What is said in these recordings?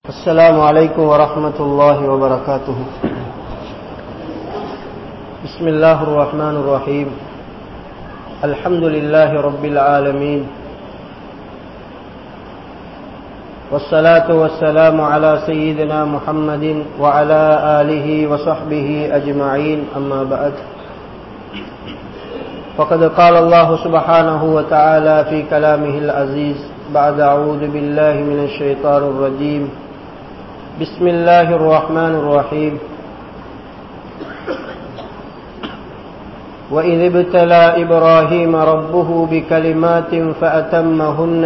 السلام عليكم ورحمة الله وبركاته بسم الله الرحمن الرحيم الحمد لله رب العالمين والصلاة والسلام على سيدنا محمد وعلى آله وصحبه أجمعين أما بعد فقد قال الله سبحانه وتعالى في كلامه العزيز بعد أعوذ بالله من الشيطان الرجيم بسم الله الرحمن الرحيم وإذ ابتلى إبراهيم ربه بكلمات فأتمهن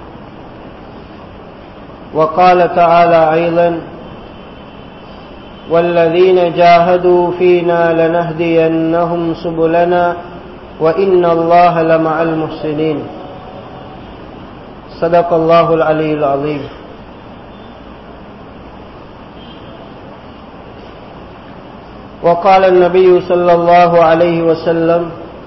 وقال تعالى أيضا والذين جاهدوا فينا لنهدينهم سبلنا وإن الله لمع المحسنين صدق الله العلي العظيم وقال النبي صلى الله عليه وسلم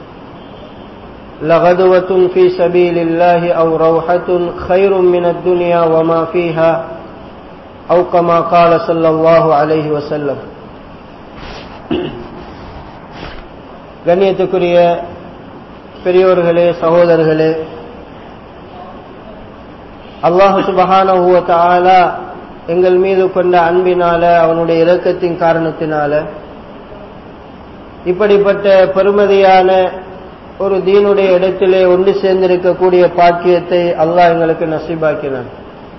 لغدوة في سبيل الله أو روحة خير من الدنيا وما فيها أو كما قال صلى الله عليه وسلم கண்ணியத்துக்குரிய பெரியோர்களே சகோதரர்களே அல்லாஹு சுபஹானஹுவ தஆலா எங்கள் மீது கொண்ட அன்பினால அவனுடைய இரக்கத்தின் காரணத்தினால இப்படிப்பட்ட பெருமதியான ஒரு தீனுடைய இடத்திலே ஒன்று சேர்ந்திருக்கக்கூடிய பாக்கியத்தை அல்லாஹ் எங்களுக்கு நசீபாக்கினான்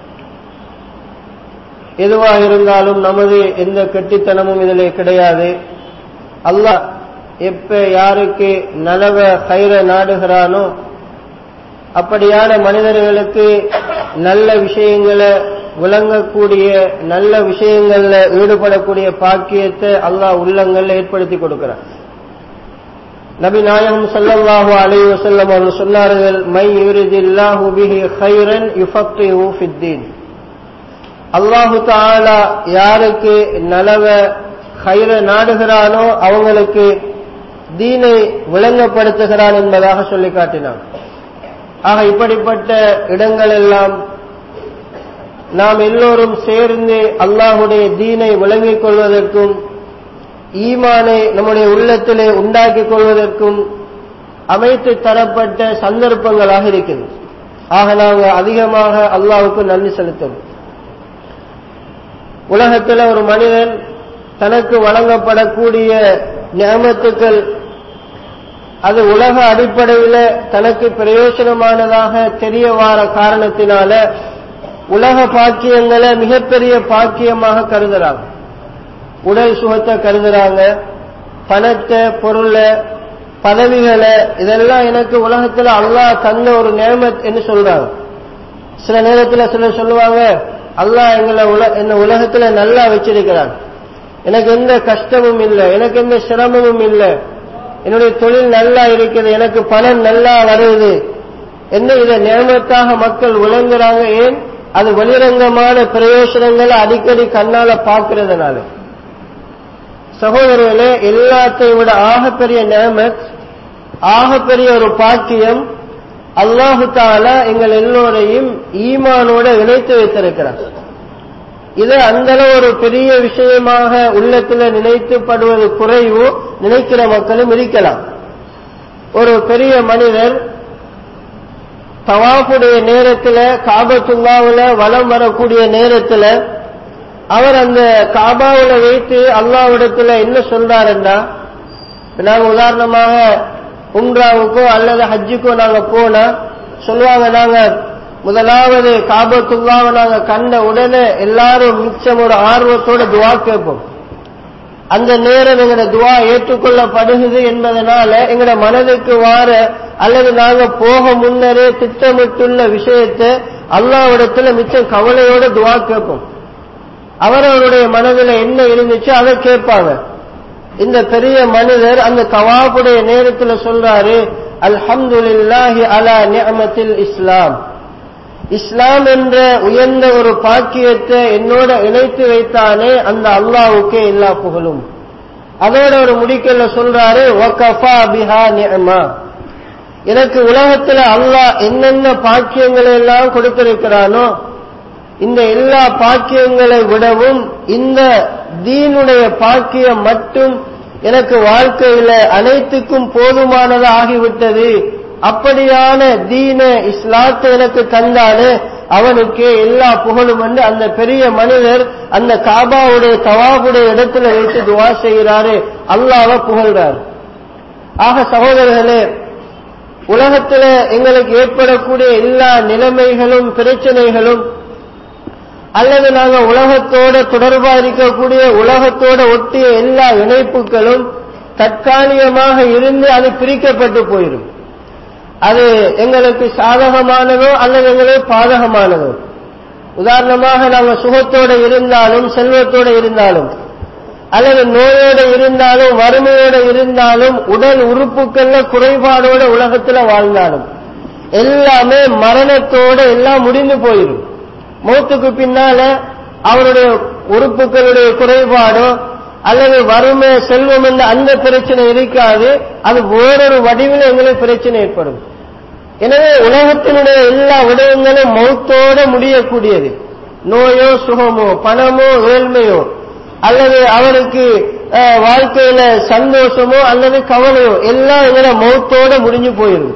எதுவாக இருந்தாலும் நமது எந்த கெட்டித்தனமும் இதிலே கிடையாது அல்லாஹ் எப்ப யாருக்கு நலவ கயிற நாடுகிறானோ அப்படியான மனிதர்களுக்கு நல்ல விஷயங்களை விளங்கக்கூடிய நல்ல விஷயங்கள்ல ஈடுபடக்கூடிய பாக்கியத்தை அல்லாஹ் உள்ளங்கள்ல ஏற்படுத்தி கொடுக்கிறார் நபி நாயகம் சல்லல்லாஹு அலைஹி வஸல்லம் அவர்கள் சொன்னார்கள் மை யுரிதில்லாஹு பிஹி கைரன் யுஃபக்ஹு ஃபித்தீன் அல்லாஹு தஆலா யாருக்கு நலவ கைர நாடுகிறானோ அவங்களுக்கு தீனை விளங்கப்படுத்துகிறான் என்பதாக சொல்லி காட்டினான் ஆக இப்படிப்பட்ட இடங்கள் எல்லாம் நாம் எல்லோரும் சேர்ந்து அல்லாஹுடைய தீனை விளங்கிக் கொள்வதற்கும் ஈமானை நம்முடைய உள்ளத்திலே உண்டாக்கிக் கொள்வதற்கும் அமைத்து தரப்பட்ட சந்தர்ப்பங்களாக இருக்குது ஆக நாங்கள் அதிகமாக அல்லாவுக்கு நன்றி செலுத்தணும் உலகத்தில் ஒரு மனிதன் தனக்கு வழங்கப்படக்கூடிய நியமத்துக்கள் அது உலக அடிப்படையில் தனக்கு பிரயோஜனமானதாக தெரிய வார காரணத்தினால உலக பாக்கியங்களை மிகப்பெரிய பாக்கியமாக கருதுறாங்க உடல் சுகத்தை கருதுறாங்க பணத்தை பொருளை பதவிகளை இதெல்லாம் எனக்கு உலகத்துல அல்லாஹ் தந்த ஒரு நேமத் என்று சொல்றாங்க சில நேரத்தில் சிலர் சொல்லுவாங்க அல்லாஹ் எங்களை உல என்ன உலகத்துல நல்லா வச்சிருக்கிறான் எனக்கு எந்த கஷ்டமும் இல்லை எனக்கு எந்த சிரமமும் இல்லை என்னுடைய தொழில் நல்லா இருக்குது எனக்கு பணம் நல்லா வருது என்ன இதை நியமத்தாக மக்கள் விளங்குறாங்க ஏன் அது வெளிரங்கமான பிரயோசனங்களை அடிக்கடி கண்ணால பார்க்கறதுனால சகோதரர்களே எல்லாத்தையும் விட ஆகப்பெரிய நேமத் ஆகப்பெரிய ஒரு பாக்கியம் அல்லாஹு தாலா எங்கள் எல்லோரையும் ஈமானோட இணைத்து வைத்திருக்கிறார் இது அந்த ஒரு பெரிய விஷயமாக உள்ளத்தில் நினைத்துப்படுவது குறைவோ நினைக்கிற மக்களும் இருக்கலாம் ஒரு பெரிய மனிதர் தவாஃபுடைய நேரத்தில் காபத்துல்லாவில் வலம் வரக்கூடிய நேரத்தில் அவர் அந்த காபாவில் வைத்து அல்லாவிடத்தில் என்ன சொல்றாருன்னா நாங்க உதாரணமாக உம்ராவுக்கோ அல்லது ஹஜ்ஜுக்கோ நாங்க போனா சொல்லுவாங்க நாங்க முதலாவது காபத்துல்லாவை நாங்க கண்ட உடனே எல்லாரும் மிச்சம் ஒரு ஆர்வத்தோட துவா கேட்போம் அந்த நேரம் எங்கட துவா ஏற்றுக்கொள்ளப்படுகிறது என்பதனால எங்கட மனதுக்கு வார அல்லது நாங்க போக முன்னரே திட்டமிட்டுள்ள விஷயத்தை அல்லாவிடத்துல மிச்சம் கவலையோட துவா கேட்போம் அவரவருடைய மனதில் என்ன இருந்துச்சோ அதை கேட்பாங்க இந்த பெரிய மனிதர் அந்த தவாப்புடைய நேரத்தில் சொல்றாரு அல்ஹம்துலில்லாஹி அலா நியமத்தில் இஸ்லாம் இஸ்லாம் என்ற உயர்ந்த ஒரு பாக்கியத்தை என்னோட இணைத்து வைத்தானே அந்த அல்லாவுக்கே எல்லா புகழும் அதோட ஒரு முடிக்கல சொல்றாரு எனக்கு உலகத்துல அல்லாஹ் என்னென்ன பாக்கியங்களை எல்லாம் கொடுத்திருக்கிறானோ இந்த எல்லா பாக்கியங்களை விடவும் இந்த தீனுடைய பாக்கியம் மட்டும் எனக்கு வாழ்க்கையில அனைத்துக்கும் போதுமானது ஆகிவிட்டது அப்படியான தீன இஸ்லாத்தை எனக்கு தந்தானே அவனுக்கே எல்லா புகழும் என்று அந்த பெரிய மனிதர் அந்த காபாவுடைய தவாபுடைய இடத்துல வைத்து துவா செய்கிறாரு அல்லாஹ்வை புகழ்றார் ஆக சகோதரர்களே உலகத்துல எங்களுக்கு ஏற்படக்கூடிய எல்லா நிலைமைகளும் பிரச்சனைகளும் அல்லது நாங்க உலகத்தோட தொடர்பா இருக்கக்கூடிய உலகத்தோட ஒட்டிய எல்லா இணைப்புகளும் தற்காலிகமாக இருந்து அது பிரிக்கப்பட்டு போயிடும் அது எங்களுக்கு சாதகமானதோ அல்லது எங்களுக்கு பாதகமானதோ உதாரணமாக நாங்க சுகத்தோட இருந்தாலும் செல்வத்தோட இருந்தாலும் அல்லது நோயோட இருந்தாலும் வறுமையோட இருந்தாலும் உடல் உறுப்புகள்ல குறைபாடோட உலகத்துல வாழ்ந்தாலும் எல்லாமே மரணத்தோட எல்லாம் முடிந்து போயிடும் மௌத்துக்கு பின்னால அவருடைய உறுப்புகளுடைய குறைபாடோ அல்லது வறுமை செல்வம் என்ற அந்த பிரச்சனை இருக்காது அது வேறொரு வடிவில் எங்களுக்கு பிரச்சனை ஏற்படும் எனவே உலகத்தினுடைய எல்லா விடயங்களும் மௌத்தோட முடியக்கூடியது நோயோ சுகமோ பணமோ ஏழ்மையோ அல்லது அவருக்கு அஹ், வாழ்க்கையில சந்தோஷமோ அல்லது கவலையோ எல்லாம் எங்களை மௌத்தோட முடிஞ்சு போயிடும்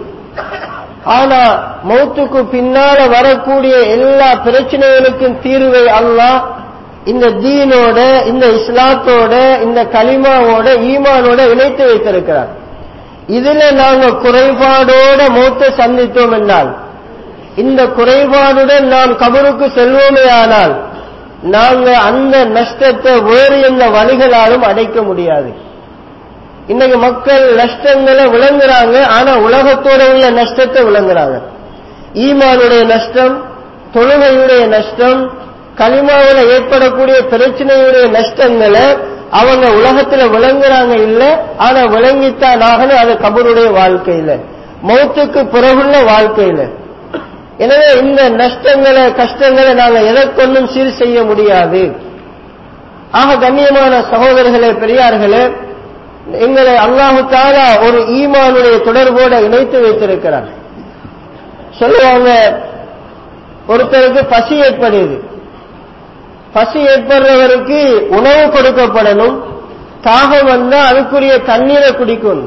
ஆனா மௌத்துக்கு பின்னால வரக்கூடிய எல்லா பிரச்சனைகளுக்கும் தீர்வை அல்லாஹ் இந்த தீனோட இந்த இஸ்லாத்தோட இந்த கலிமாவோட ஈமானோட இணைத்து வைத்திருக்கிறார் இதுல நாங்க குறைபாடோட மௌத்தை சந்தித்தோம் என்றால் இந்த குறைபாடுடன் நாம் கபருக்கு செல்வோமே ஆனால் நாங்க அந்த நஷ்டத்தை வேறு எந்த வழிகளாலும் அடைக்க முடியாது இன்னைக்கு மக்கள் நஷ்டங்களை விளங்குறாங்க ஆனா உலகத்தோட உள்ள நஷ்டத்தை விளங்குறாங்க ஈமானுடைய நஷ்டம் தொழுகையுடைய நஷ்டம் களிமாவில் ஏற்படக்கூடிய பிரச்சனையுடைய நஷ்டங்களை அவங்க உலகத்துல விளங்குறாங்க இல்ல ஆனா விளங்கித்தான் ஆகணும் அது கபருடைய வாழ்க்கையில மௌத்துக்கு பிறகுள்ள வாழ்க்கையில எனவே இந்த நஷ்டங்களை கஷ்டங்களை நாங்க எதற்கொன்னும் சீர் செய்ய முடியாது ஆக கண்ணியமான சகோதரர்களே பெரியார்களே எங்களை அல்லாஹு தாலா ஒரு ஈமானுடைய தொடர்போட இணைத்து வைத்திருக்கிறார் சொல்லுவாங்க ஒருத்தருக்கு பசி ஏற்படுது பசி ஏற்படுறவருக்கு உணவு கொடுக்கப்படணும் தாகம் வந்தா அதுக்குரிய தண்ணீரை குடிக்கணும்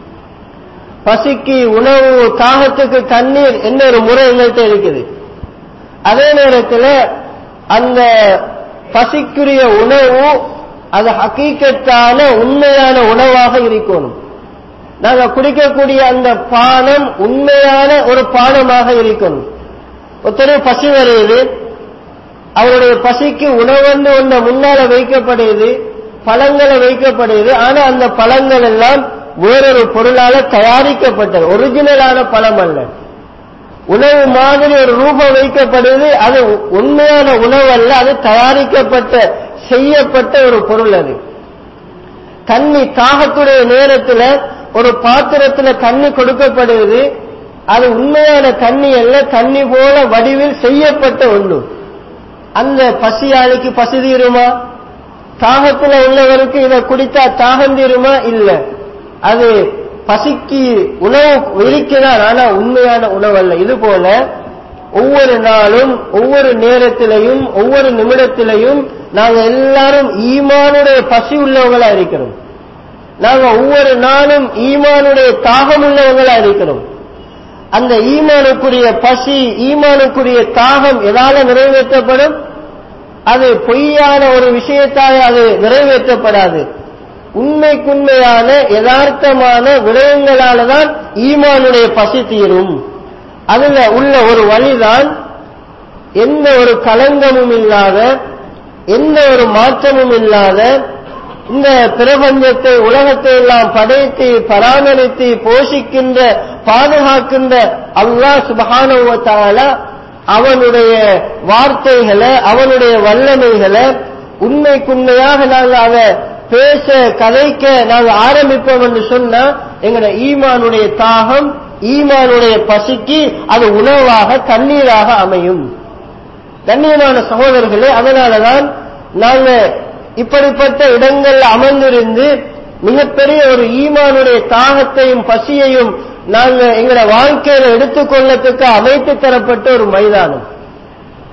பசிக்கு உணவு தாகத்துக்கு தண்ணீர் என்ன ஒரு முறை எங்கள்கிட்ட இருக்குது அதே நேரத்தில் அந்த பசிக்குரிய உணவு அது ஹக்கீக்கத்தான உண்மையான உணவாக இருக்கணும் நாங்க குடிக்கக்கூடிய அந்த பானம் உண்மையான ஒரு பானமாக இருக்கணும் ஒருத்தர் பசி வருது அவருடைய பசிக்கு உணவென்று ஒன்று முன்னால வைக்கப்படுது பழங்களை வைக்கப்படுது ஆனா அந்த பழங்கள் எல்லாம் வேறொரு பொருளால தயாரிக்கப்பட்டது ஒரிஜினலான பழம் அல்ல உணவு மாதிரி ஒரு ரூபம் வைக்கப்படுது அது உண்மையான உணவு அல்ல அது தயாரிக்கப்பட்ட செய்யப்பட்ட ஒரு பொருள் அது தண்ணி தாகத்துடைய நேரத்தில் ஒரு பாத்திரத்தில் தண்ணி கொடுக்கப்படுவது அது உண்மையான தண்ணி அல்ல தண்ணி போல வடிவில் செய்யப்பட்ட ஒன்று அந்த பசியாளிக்கு பசி தீருமா தாகத்தில் உள்ளவருக்கு இதை குடித்தா தாகம் தீருமா இல்ல அது பசிக்கு உணவு இருக்கிறார் ஆனா உண்மையான உணவு அல்ல இது போல ஒவ்வொரு நாளும் ஒவ்வொரு நேரத்திலையும் ஒவ்வொரு நிமிடத்திலையும் நாங்க எல்லாரும் ஈமானுடைய பசி உள்ளவங்களா இருக்கிறோம் நாங்க ஒவ்வொரு நாளும் ஈமானுடைய தாகம் உள்ளவங்களா இருக்கிறோம் அந்த ஈமானுக்குரிய பசி ஈமானுக்குரிய தாகம் எதால நிறைவேற்றப்படும் அது பொய்யான ஒரு விஷயத்தால் அது நிறைவேற்றப்படாது உண்மைக்குண்மையான யதார்த்தமான விடயங்களால தான் ஈமானுடைய பசி தீரும் அதுல உள்ள ஒரு வழிதான் எந்த ஒரு களங்கமும் இல்லாத எந்த ஒரு மாற்றமும் இல்லாத இந்த பிரபஞ்சத்தை உலகத்தை எல்லாம் படைத்து பராமரித்து போஷிக்கின்ற பாதுகாக்கின்ற அல்லாஹ் சுபகானுவத்தால அவனுடைய வார்த்தைகளை அவனுடைய வல்லமைகளை உண்மைக்குண்மையாக நாங்கள் அதை பேச கதைக்க நாங்கள் ஆரம்பிப்போம் என்று சொன்னா எங்களோட ஈமானுடைய தாகம் ஈமானுடைய பசிக்கு அது உணவாக தண்ணீராக அமையும் கண்ணியமான சகோதரர்களே அதனாலதான் நாங்க இப்படிப்பட்ட இடங்கள்ல அமர்ந்திருந்து மிகப்பெரிய ஒரு ஈமானுடைய தாகத்தையும் பசியையும் நாங்க எங்களோட வாழ்க்கையில எடுத்துக்கொள்ளத்துக்கு அமைத்து தரப்பட்ட ஒரு மைதானம்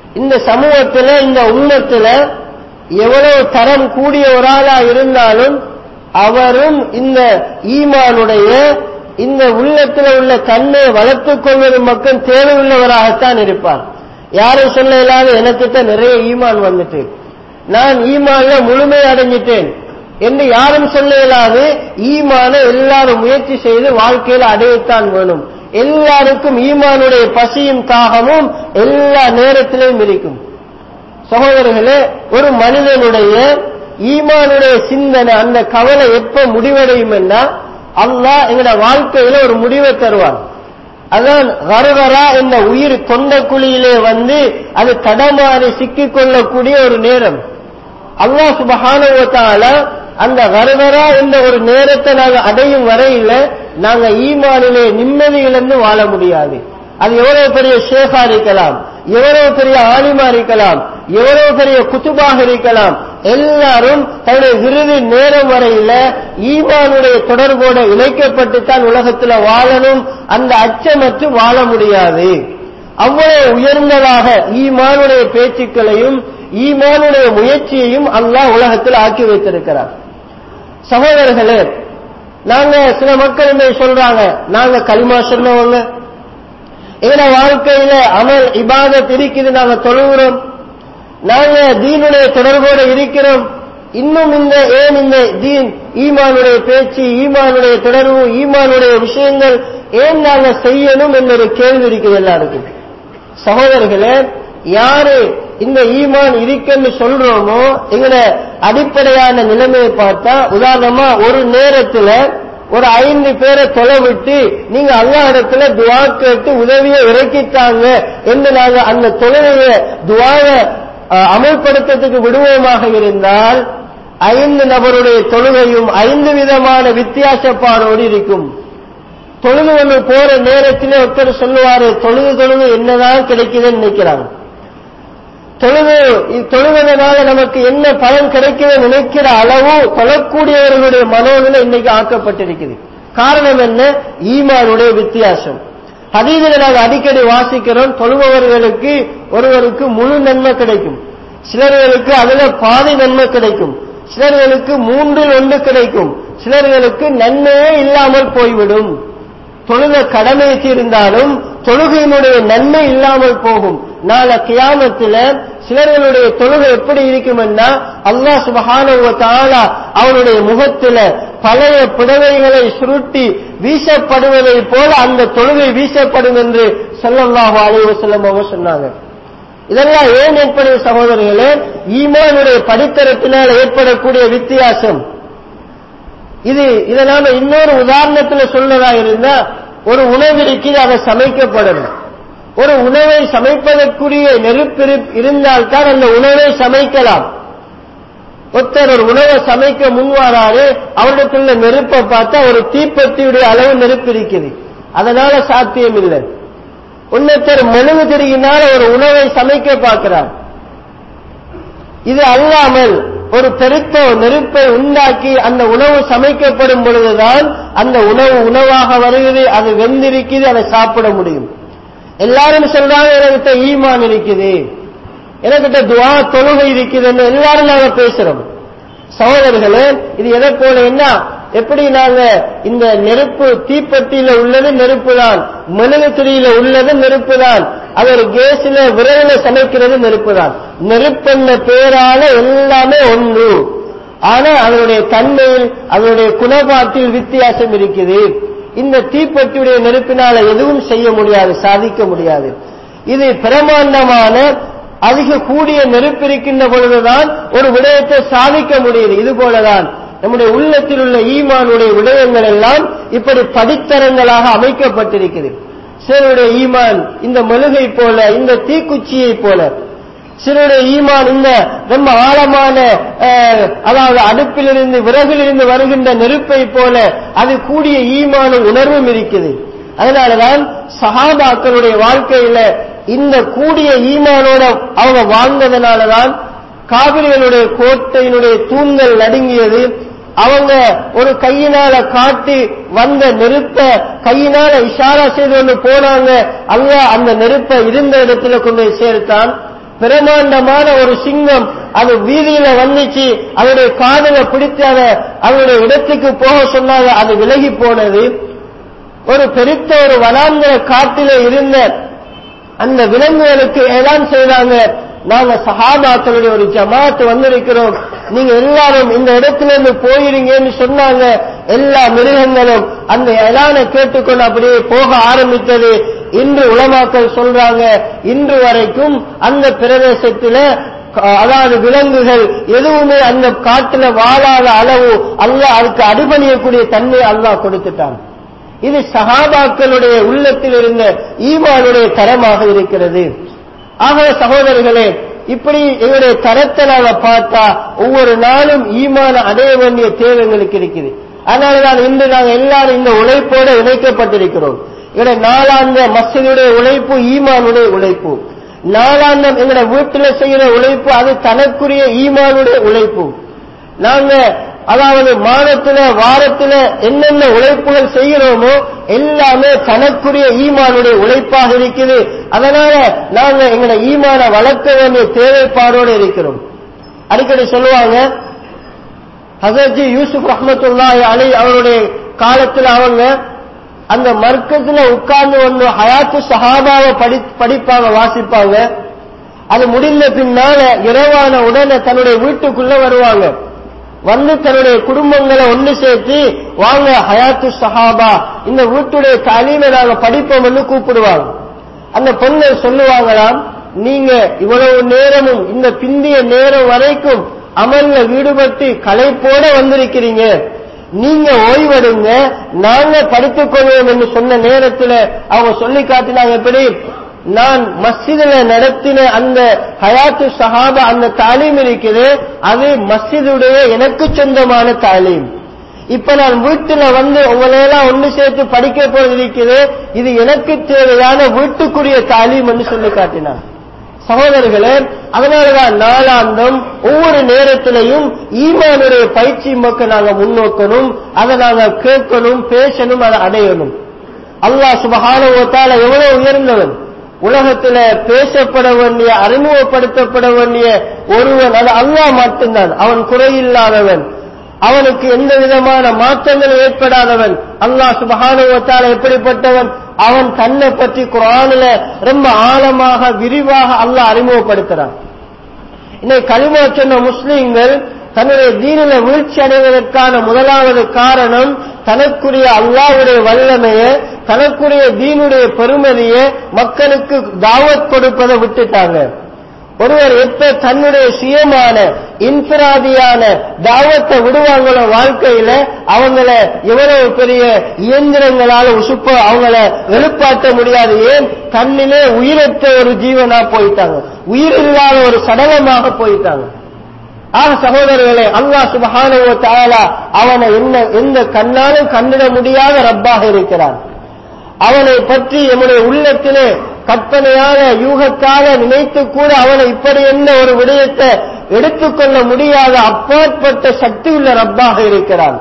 இந்த சமூகத்துல இந்த உண்மத்துல எவ்வளவு தரம் கூடிய ஒரு ஆளா இருந்தாலும் அவரும் இந்த ஈமானுடைய இந்த உள்ளத்துல உள்ள தன்மை வளர்த்துக் கொள்வது மக்கள் தேவையுள்ளவராகத்தான் இருப்பார் யாரும் சொல்ல இல்லாத எனக்கிட்ட நிறைய ஈமான் வந்துட்டு நான் ஈமான்ல முழுமை அடைஞ்சிட்டேன் என்று யாரும் சொல்ல இயலாது ஈமான எல்லாரும் முயற்சி செய்து வாழ்க்கையில் அடையத்தான் வேணும் எல்லாருக்கும் ஈமானுடைய பசியும் தாகமும் எல்லா நேரத்திலும் இருக்கும் சகோதரர்களே ஒரு மனிதனுடைய ஈமானுடைய சிந்தனை அந்த கவலை எப்ப முடிவடையும் என்றா அல்லாஹ் எங்கட வாழ்க்கையில ஒரு முடிவை தருவான் அதான் கருவரா என்ற உயிர் தொண்ட குழியிலே வந்து அது தடமாறி சிக்கிக் கொள்ளக்கூடிய ஒரு நேரம் அல்லாஹ் சுபஹானுவத்தால அந்த கருவரா என்ற ஒரு நேரத்தை நாங்க அடையும் வரையில நாங்க ஈமானிலே நிம்மதி இழந்து வாழ முடியாது அது எவ்வளவு பெரிய ஷேஃபா இருக்கலாம் எவ்வளவு பெரிய ஆலிமா இருக்கலாம் எவ்வளவு பெரிய குத்துபாக இருக்கலாம் எல்லாரும் தன்னுடைய விருது நேரம் வரையில ஈமானுடைய தொடர்போட இணைக்கப்பட்டுத்தான் உலகத்துல வாழணும் அந்த அச்சமற்று வாழ முடியாது அவ்வளவு உயர்ந்ததாக ஈமானுடைய பேச்சுக்களையும் ஈமானுடைய முயற்சியையும் அல்லாஹ் உலகத்தில் ஆக்கி வைத்திருக்கிறார் சகோதரர்களே நாங்க சில மக்கள் என்ன சொல்றாங்க நாங்க களிமா சொன்னவங்க எங்க வாழ்க்கையில அமல் இபாதத் இருக்குது நாங்க தொழுகிறோம் நாங்க தீனுடைய தொடர்போடு இருக்கிறோம் இன்னும் இந்த ஏன் இந்த தீன் ஈமானுடைய பேச்சு ஈமானுடைய தொடர்பு ஈமானுடைய விஷயங்கள் ஏன் நாங்க செய்யணும் என்ற ஒரு கேள்வி இருக்குது எல்லாருக்கும் சகோதரர்களே யாரு இந்த ஈமான் இருக்குன்னு சொல்றோமோ எங்கட அடிப்படையான நிலைமையை பார்த்தா உதாரணமா ஒரு நேரத்துல ஒரு ஐந்து பேரை தொலை விட்டு நீங்க அல்லா இடத்துல துவா கேட்டு உதவியை இறக்கிட்டாங்க என்று நாங்க அந்த தொழுகைய துவாவை அமல்படுத்துறதுக்கு விடுவோமாக இருந்தால் ஐந்து நபருடைய தொழுகையும் ஐந்து விதமான வித்தியாசப்பாடோடு இருக்கும் தொழுது ஒன்று போற நேரத்திலே ஒருத்தர் சொல்லுவாரு தொழுது தொழுது என்னதான் கிடைக்குதுன்னு நினைக்கிறாங்க தொழுது தொழுவதனால நமக்கு என்ன பலன் கிடைக்குது நினைக்கிற அளவு தொழக்கூடியவர்களுடைய மனோநிலை இன்னைக்கு ஆக்கப்பட்டிருக்குது காரணம் என்ன ஈமானுடைய வித்தியாசம் ஹதீதில் நாங்கள் அடிக்கடி வாசிக்கிறோம் தொழுபவர்களுக்கு ஒருவருக்கு முழு நன்மை கிடைக்கும் சிலர்களுக்கு அதுல பாதி நன்மை கிடைக்கும் சிலர்களுக்கு மூன்றில் ஒன்று கிடைக்கும் சிலர்களுக்கு நன்மையே இல்லாமல் போய்விடும் தொழுத கடமை இருந்தாலும் தொழுகையினுடைய நன்மை இல்லாமல் போகும் நாளை கியாமத்துல சிலர்களுடைய தொழுகை எப்படி இருக்கும்னா அல்லாஹ் சுபஹானுவத்தால அவனுடைய முகத்துல பழைய புடவைகளை சுருட்டி வீசப்படுவதை போல அந்த தொழுகை வீசப்படும் என்று சொல்லல்லாஹு அலைவ செல்லம் அவங்க சொன்னாங்க இதெல்லாம் ஏன் ஏற்படுது சகோதரர்களே ஈமானுடைய படித்தரத்தினால் ஏற்படக்கூடிய வித்தியாசம் இது இதை நாம இன்னொரு உதாரணத்துல சொல்றதா இருந்தா ஒரு உணவு இருக்குது அதை சமைக்கப்படணும் ஒரு உணவை சமைப்பதற்குரிய நெருப்பு இருந்தால்தான் அந்த உணவை சமைக்கலாம் ஒருத்தர் ஒரு உணவை சமைக்க முன்வாராரு அவரிடத்துல நெருப்பை பார்த்தா ஒரு தீப்பெட்டியுடைய அளவு நெருப்பு இருக்குது அதனால சாத்தியம் இல்லை உன்னத்தர் மெழுகு திரியினால் ஒரு உணவை சமைக்க பார்க்கிறார் இது அல்லாமல் ஒரு பெருத்த நெருப்பை உண்டாக்கி அந்த உணவு சமைக்கப்படும் பொழுதுதான் அந்த உணவு உணவாக வருகிறது அது வெந்திருக்குது அதை சாப்பிட முடியும் எல்லாரும் சொல்றாங்க எனக்கிட்ட ஈமான் இருக்குது எனக்கிட்ட துவா தொழுகை இருக்குதுன்னு எல்லாரும் நாங்க பேசுறோம் சகோதரர்களே இது எதை போல என்ன எப்படி நாங்க இந்த நெருப்பு தீப்பெட்டியில உள்ளது நெருப்பு தான் மெழுகு திரியில உள்ளது நெருப்பு தான் அது ஒரு கேஸ்ல விரைவில் சமைக்கிறது நெருப்பு தான் நெருப்பென்ன பேரால எல்லாமே ஒன்று ஆனா அதனுடைய தன்மையில் அதனுடைய குணபாட்டில் வித்தியாசம் இருக்குது இந்த தீப்பெட்டியுடைய நெருப்பினால எதுவும் செய்ய முடியாது சாதிக்க முடியாது இது பிரமாண்டமான அதிக கூடிய நெருப்பு இருக்கின்ற பொழுதுதான் ஒரு விடயத்தை சாதிக்க முடியுது இது போலதான் நம்முடைய உள்ளத்தில் உள்ள ஈமானுடைய விடயங்கள் எல்லாம் இப்படி படித்தரங்களாக அமைக்கப்பட்டிருக்கிறது சிலருடைய ஈமான் இந்த மெழுகை போல இந்த தீக்குச்சியை போல சிலருடைய ஈமான் இந்த ரொம்ப ஆழமான அதாவது அடுப்பிலிருந்து விறகிலிருந்து வருகின்ற நெருப்பை போல அது கூடிய ஈமானும் உணர்வும் இருக்குது அதனாலதான் சஹாபாக்களுடைய வாழ்க்கையில இந்த கூடிய ஈமானோட அவங்க வாழ்ந்ததுனாலதான் காவிரிகளுடைய கோட்டையினுடைய தூண்கள் நடுங்கியது அவங்க ஒரு கையினால காட்டி வந்த நெருப்ப கையினால இஷாரா செய்து கொண்டு போனாங்க அல்ல அந்த நெருப்பை இருந்த இடத்துல கொண்டு போய் சேர்த்தான் பிரமாண்டமான ஒரு சிங்கம் அது வீதியில வந்துச்சு அவருடைய காதல பிடித்து அதை அவருடைய இடத்துக்கு போக சொன்னாங்க அது விலகி போனது ஒரு பெருத்த ஒரு வனாந்திர காட்டில இருந்த அந்த விலங்குகளுக்கு ஏதான் செய்தாங்க நாங்க சஹாபாக்களுடைய ஒரு ஜமாத் வந்திருக்கிறோம் நீங்க எல்லாரும் இந்த இடத்துல இருந்து போயிருங்கன்னு சொன்னாங்க எல்லா மிருகங்களும் அந்த எலானை கேட்டுக்கொண்டு அப்படியே போக ஆரம்பித்தது இன்று உலமாக்கள் சொல்றாங்க இன்று வரைக்கும் அந்த பிரதேசத்துல அதாவது விலங்குகள் எதுவுமே அந்த காட்டுல வாழாத அளவு அல்லாஹ் அதுக்கு அடிபணியக்கூடிய தன்மை அல்லாஹ் கொடுத்துட்டான் இது சஹாபாக்களுடைய உள்ளத்தில் இருந்த ஈமானுடைய தரமாக இருக்கிறது ஆக சகோதரர்களே இப்படி எங்களுடைய தரத்தை நாங்க பார்த்தா ஒவ்வொரு நாளும் ஈமான அடைய வேண்டிய தேவை எங்களுக்கு இருக்குது அதனாலதான் இன்று நாங்கள் எல்லாரும் இந்த உழைப்போட இணைக்கப்பட்டிருக்கிறோம் எங்களுடைய நாளாந்த மசிதுடைய உழைப்பு ஈமானுடைய உழைப்பு நாளாந்தம் எங்களுடைய வீட்டுல செய்யற உழைப்பு அது தனக்குரிய ஈமானுடைய உழைப்பு நாங்க அதாவது மாதத்துல வாரத்துல என்னென்ன உழைப்புகள் செய்கிறோமோ எல்லாமே தனக்குரிய ஈமானுடைய உழைப்பாக இருக்குது அதனால நாங்க எங்களை ஈமான வளர்க்க வேண்டிய தேவைப்பாடோடு இருக்கிறோம் அடிக்கடி சொல்லுவாங்க ஹசரத்ஜி யூசுப் ரஹமத்துல்லாஹி அலி அவருடைய காலத்துல அவங்க அந்த மர்க்கத்துல உட்கார்ந்து வந்து ஹயாத்து சஹாபாவை படி படிப்பாங்க வாசிப்பாங்க அது முடிந்த பின்னால இரவான உடனே தன்னுடைய வீட்டுக்குள்ள வருவாங்க வந்து தன்னுடைய குடும்பங்களை ஒன்று சேர்த்து வாங்க ஹயாத்து சஹாபா இந்த வீட்டுடைய தாலீமை நாங்க படிப்போம்னு கூப்பிடுவாங்க அந்த பொண்ணு சொல்லுவாங்களாம் நீங்க இவ்வளவு நேரமும் இந்த பிந்திய நேரம் வரைக்கும் அமல்ல ஈடுபட்டு களைப்போட வந்திருக்கிறீங்க நீங்க ஓய்வெடுங்க நாங்க படித்துக் கொள்வோம் என்று சொன்ன நேரத்தில் அவங்க சொல்லி காட்டினாங்க எப்படி நான் மஸ்ஜிதுல நடத்தின அந்த ஹயாத்து சஹாபா அந்த தாலீம் இருக்குது அது மஸ்ஜிதுடைய எனக்கு சொந்தமான தாலீம் இப்ப நான் வீட்டுல வந்து உங்களையெல்லாம் ஒண்ணு சேர்த்து படிக்க போறது இருக்குது இது எனக்கு தேவையான வீட்டுக்குரிய தாலீம் என்று சொல்லி காட்டினான் சகோதரர்களே அதனாலதான் நாளாந்தம் ஒவ்வொரு நேரத்திலையும் ஈமானுடைய பயிற்சி மக்கள் நாங்க முன்னோக்கணும் அதை நாங்க கேட்கணும் பேசணும் அதை அடையணும் அல்லாஹ் சுபகானுவத்தால எவ்வளவு உயர்ந்தவன் உலகத்துல பேசப்பட வேண்டிய அறிமுகப்படுத்தப்பட வேண்டிய ஒருவன் அது அல்லாஹ் மட்டும்தான் அவன் குறையில்லாதவன் அவனுக்கு எந்த விதமான மாற்றங்கள் ஏற்படாதவன் அல்லாஹ் சுபகானுவத்தால எப்படிப்பட்டவன் அவன் தன்னை பற்றி குரானில ரொம்ப ஆழமாக விரிவாக அல்லாஹ் அறிமுகப்படுத்துறான் இன்னைக்கு கலிமா சொன்ன முஸ்லீம்கள் தன்னுடைய தீனில வீழ்ச்சி அடைவதற்கான முதலாவது காரணம் தனக்குரிய அல்லாவுடைய வல்லமைய தனக்குரிய தீனுடைய பெருமதியை மக்களுக்கு தாவத் கொடுப்பதை விட்டுட்டாங்க ஒருவர் எப்ப தன்னுடைய சுயமான இன்பிராதியான தாவத்தை விடுவாங்களோ வாழ்க்கையில அவங்கள எவ்வளவு பெரிய இயந்திரங்களால உசுப்ப அவங்கள எழுப்பாட்ட முடியாது ஏன் தன்னிலே உயிரற்ற ஒரு ஜீவனா போயிட்டாங்க உயிர் இல்லாத ஒரு சடலமாக போயிட்டாங்க ஆக சகோதரர்களே அல்லாஹ் சுபஹானுவ தாலா அவனை என்ன எந்த கண்ணாலும் கண்டிட முடியாத ரப்பாக இருக்கிறான் அவனை பற்றி நம்முடைய உள்ளத்திலே கற்பனையாக யூகத்தால நினைத்து கூட அவனை இப்படி என்ன ஒரு விடயத்தை எடுத்துக்கொள்ள முடியாத அப்பாற்பட்ட சக்தி உள்ள ரப்பாக இருக்கிறான்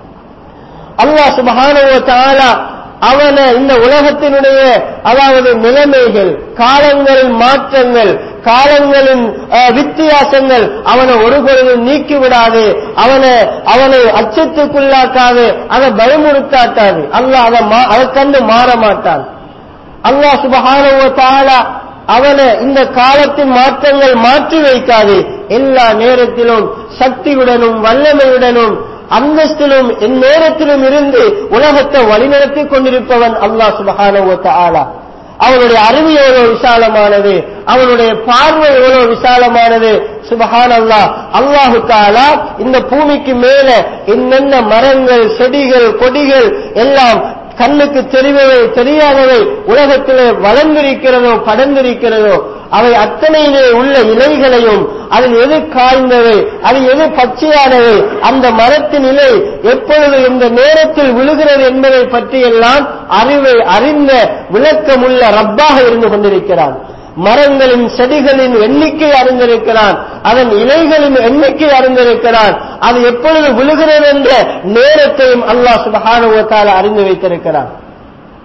அல்லாஹ் சுபஹானுவ தாலா அவனை இந்த உலகத்தினுடைய அதாவது நிலைமைகள் காலங்களின் மாற்றங்கள் காலங்களின் வித்தியாசங்கள் அவனை ஒருபொழுதும் நீக்கிவிடாது அவனை அவனை அச்சத்துக்குள்ளாக்காது அதை பயமுறுத்தாட்டாது அல்லாஹ் அதை அதை கண்டு மாற மாட்டான் அல்லாஹ் சுபஹானுவ தாலா அவனை இந்த காலத்தின் மாற்றங்கள் மாற்றி வைக்காது எல்லா நேரத்திலும் சக்தியுடனும் வல்லமையுடனும் அந்தஸ்திலும் நேரத்திலும் இருந்து உலகத்தை வழிநடத்திக் கொண்டிருப்பவன் அல்லாஹ் சுபஹானுவ தாலா அவனுடைய அறிவு எவ்வளவு விசாலமானது அவனுடைய பார்வை எவ்வளவு விசாலமானது சுபஹான் அல்லா அல்லாஹு தாலா இந்த பூமிக்கு மேல என்னென்ன மரங்கள் செடிகள் கொடிகள் எல்லாம் கண்ணுக்கு தெரிவவை தெரியாதவை உலகத்திலே வளர்ந்திருக்கிறதோ படர்ந்திருக்கிறதோ அவை அத்தனையிலே உள்ள இலைகளையும் அதில் எது காய்ந்தவை அது எது பச்சையானவை அந்த மரத்தின் இலை எப்பொழுது இந்த நேரத்தில் விழுகிறது என்பதை பற்றியெல்லாம் அறிவை அறிந்த விளக்கமுள்ள ரப்பாக இருந்து கொண்டிருக்கிறான் மரங்களின் செடிகளின் எண்ணிக்கை அறிந்திருக்கிறான் அதன் இலைகளின் எண்ணிக்கை அறிந்திருக்கிறான் அது எப்பொழுது விழுகிறது என்ற நேரத்தையும் அல்லாஹ் சுபஹானுவத்தால அறிந்து வைத்திருக்கிறான்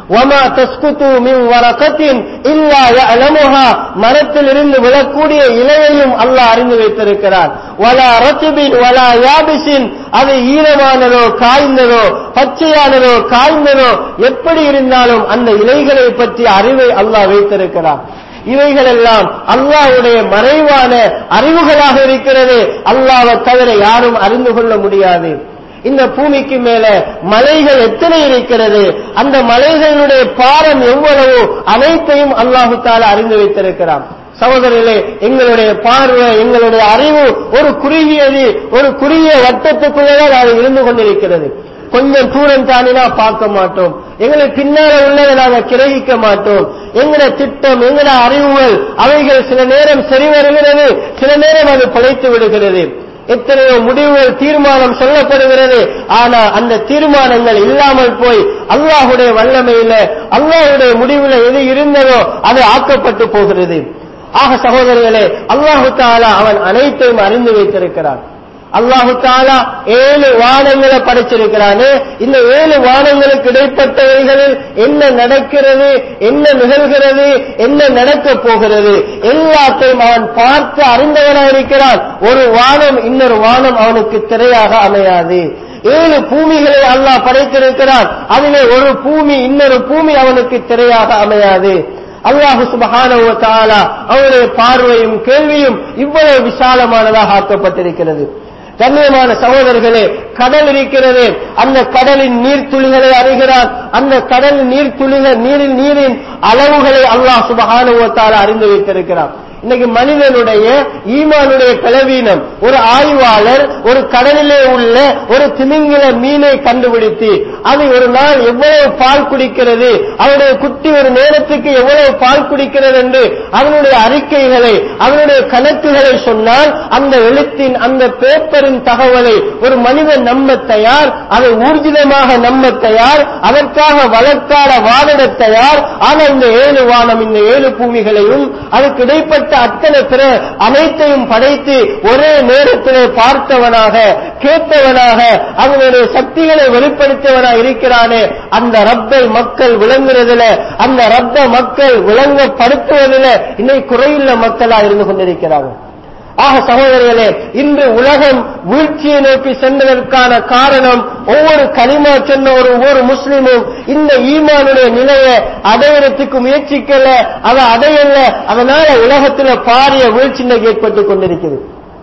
وَمَا تَسْقُطُ مِنْ وَرَقَةٍ إِلَّا يَعْلَمُهَا மரத்தில் இருந்து விழக்கூடிய இலையையும் அல்லாஹ் அறிந்து வைத்திருக்கிறான் وَلَا رَطْبٍ وَلَا يَابِسٍ அது ஈரமானதோ காய்ந்ததோ பச்சையானதோ காய்ந்ததோ எப்படி இருந்தாலும் அந்த இலைகளை பற்றி அறிவை அல்லாஹ் வைத்திருக்கிறான் இவைகள் எல்லாம் அல்லாஹ்வுடைய மறைவான அறிவுகளாக இருக்கிறது அல்லாஹ்வை தவிர யாரும் அறிந்து கொள்ள முடியாது இந்த பூமிக்கு மேல மலைகள் எத்தனை இருக்கிறது அந்த மலைகளுடைய பாரம் எவ்வளவு அனைத்தையும் அல்லாஹு தாலா அறிந்து வைத்திருக்கிறான் சகோதரர்களே எங்களுடைய பார்வை எங்களுடைய அறிவு ஒரு குறுகியது ஒரு குறுகிய வட்டத்துக்குள்ளதான் அது இருந்து கொண்டிருக்கிறது கொஞ்சம் தூரம் தாண்டினா பார்க்க மாட்டோம் எங்களுக்கு பின்னால உள்ளதை நாங்கள் கிரகிக்க மாட்டோம் எங்கட திட்டம் எங்கட அறிவுகள் அவைகள் சில நேரம் சரி வருகிறது சில நேரம் அது பழைத்து விடுகிறது எத்தனையோ முடிவுகள் தீர்மானம் சொல்லப்படுகிறது ஆனா அந்த தீர்மானங்கள் இல்லாமல் போய் அல்லாஹுடைய வல்லமையில அல்லாஹுடைய முடிவுல எது இருந்ததோ அது ஆக்கப்பட்டு போகிறது ஆக சகோதரர்களே அல்லாஹு தாலா அவன் அனைத்தையும் அறிந்து வைத்திருக்கிறான் அல்லாஹு தாலா ஏழு வானங்களை படைச்சிருக்கிறானே இந்த ஏழு வானங்களுக்கு இடைப்பட்டவைகளில் என்ன நடக்கிறது என்ன நிகழ்கிறது என்ன நடக்கப் போகிறது எல்லாத்தையும் அவன் பார்த்து அறிந்தவனாக இருக்கிறான் ஒரு வானம் இன்னொரு வானம் அவனுக்கு திரையாக அமையாது ஏழு பூமிகளை அல்லாஹ் படைத்திருக்கிறான் அதிலே ஒரு பூமி இன்னொரு பூமி அவனுக்கு திரையாக அமையாது அல்லாஹு சுபஹானஹு வ தஆலா அவருடைய பார்வையும் கேள்வியும் இவ்வளவு விசாலமானதாக ஆக்கப்பட்டிருக்கிறது கண்ணியமான சகோதரர்களே கடல் இருக்கிறது அந்த கடலின் நீர்த்துளிகளை அறிகிறான் அந்த கடல் நீர்த்துளிகள் நீரின் நீரின் அளவுகளை அல்லாஹ் சுபஹானுவத்தால் அறிந்து வைத்திருக்கிறான் இன்னைக்கு மனிதனுடைய ஈமானுடைய பலவீனம் ஒரு ஆய்வாளர் ஒரு கடலிலே உள்ள ஒரு திமிங்கில மீனை கண்டுபிடித்து அது ஒரு நாள் எவ்வளவு பால் குடிக்கிறது அவருடைய குட்டி ஒரு நேரத்துக்கு எவ்வளவு பால் குடிக்கிறது என்று அதனுடைய அறிக்கைகளை அதனுடைய கணக்குகளை சொன்னால் அந்த எழுத்தின் அந்த பேப்பரின் தகவலை ஒரு மனிதன் நம்ப தயார் அதை ஊர்ஜிதமாக நம்ப தயார் அதற்காக வழக்காட வாதிட தயார் ஆனால் இந்த ஏழு வானம் இந்த ஏழு பூமிகளையும் அதுக்கு இடைப்பட்ட அத்தனை பிற அனைத்தையும் படைத்து ஒரே நேரத்திலே பார்த்தவனாக கேட்டவனாக அவனுடைய சக்திகளை வெளிப்படுத்தியவனாக இருக்கிறானே அந்த ரப்பை மக்கள் விளங்குறதுல அந்த ரப்ப மக்கள் விளங்கப்படுத்துவதில் இன்னைக்கு குறையுள்ள மக்களாக இருந்து கொண்டிருக்கிறார்கள் ஆக சகோதரர்களே இன்று உலகம் வீழ்ச்சியை நோக்கி சென்றதற்கான காரணம் ஒவ்வொரு களிமா சொன்ன ஒரு ஒவ்வொரு முஸ்லிமும் இந்த ஈமானுடைய நிலையை அடையறதுக்கு முயற்சிக்கல அதை அடையல அதனால உலகத்தில் பாரிய வீழ்ச்சி இன்னைக்கு ஏற்பட்டுக் கொண்டிருக்கிறது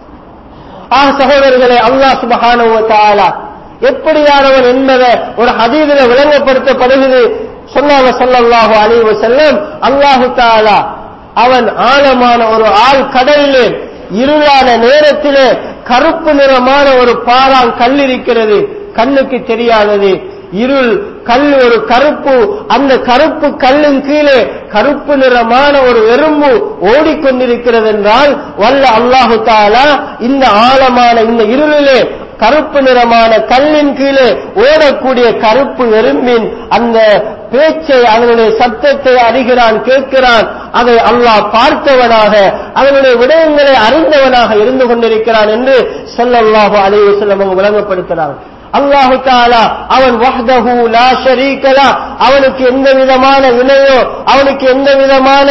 ஆக சகோதரர்களே அல்லாஹ் சுபஹானஹு வ தஆலா எப்படியானவன் என்பதை ஒரு ஹதீதில விளங்கப்படுத்தப்படுகிறது சொன்னாங்க ஸல்லல்லாஹு அலைஹி வஸல்லம் அல்லாஹு தஆலா அவன் ஆழமான ஒரு ஆள் கடலிலே இருளான நேரத்திலே கருப்பு நிறமான ஒரு பாறாங் கல் இருக்கிறது கண்ணுக்கு தெரியாதது இருள் கல் ஒரு கருப்பு அந்த கருப்பு கல்லின் கீழே கருப்பு நிறமான ஒரு எறும்பு ஓடிக்கொண்டிருக்கிறது என்றால் வல்ல அல்லாஹு தாலா இந்த ஆழமான இந்த இருளிலே கருப்பு நிறமான கல்லின் கீழே ஓடக்கூடிய கருப்பு எறும்பின் அந்த பேச்சை அதனுடைய சத்தத்தை அறிகிறான் கேட்கிறான் அதை அல்லாஹ் பார்த்தவனாக அதனுடைய விடயங்களை அறிந்தவனாக இருந்து கொண்டிருக்கிறான் என்று சொல்லல்லாஹு அலைஹி வஸல்லம் அவங்க விளங்கப்படுத்துறாங்க அல்லாஹு தாலா அவன் வஹ்தஹு லா ஷரீகலா அவனுக்கு எந்த விதமான இணையோ அவனுக்கு எந்த விதமான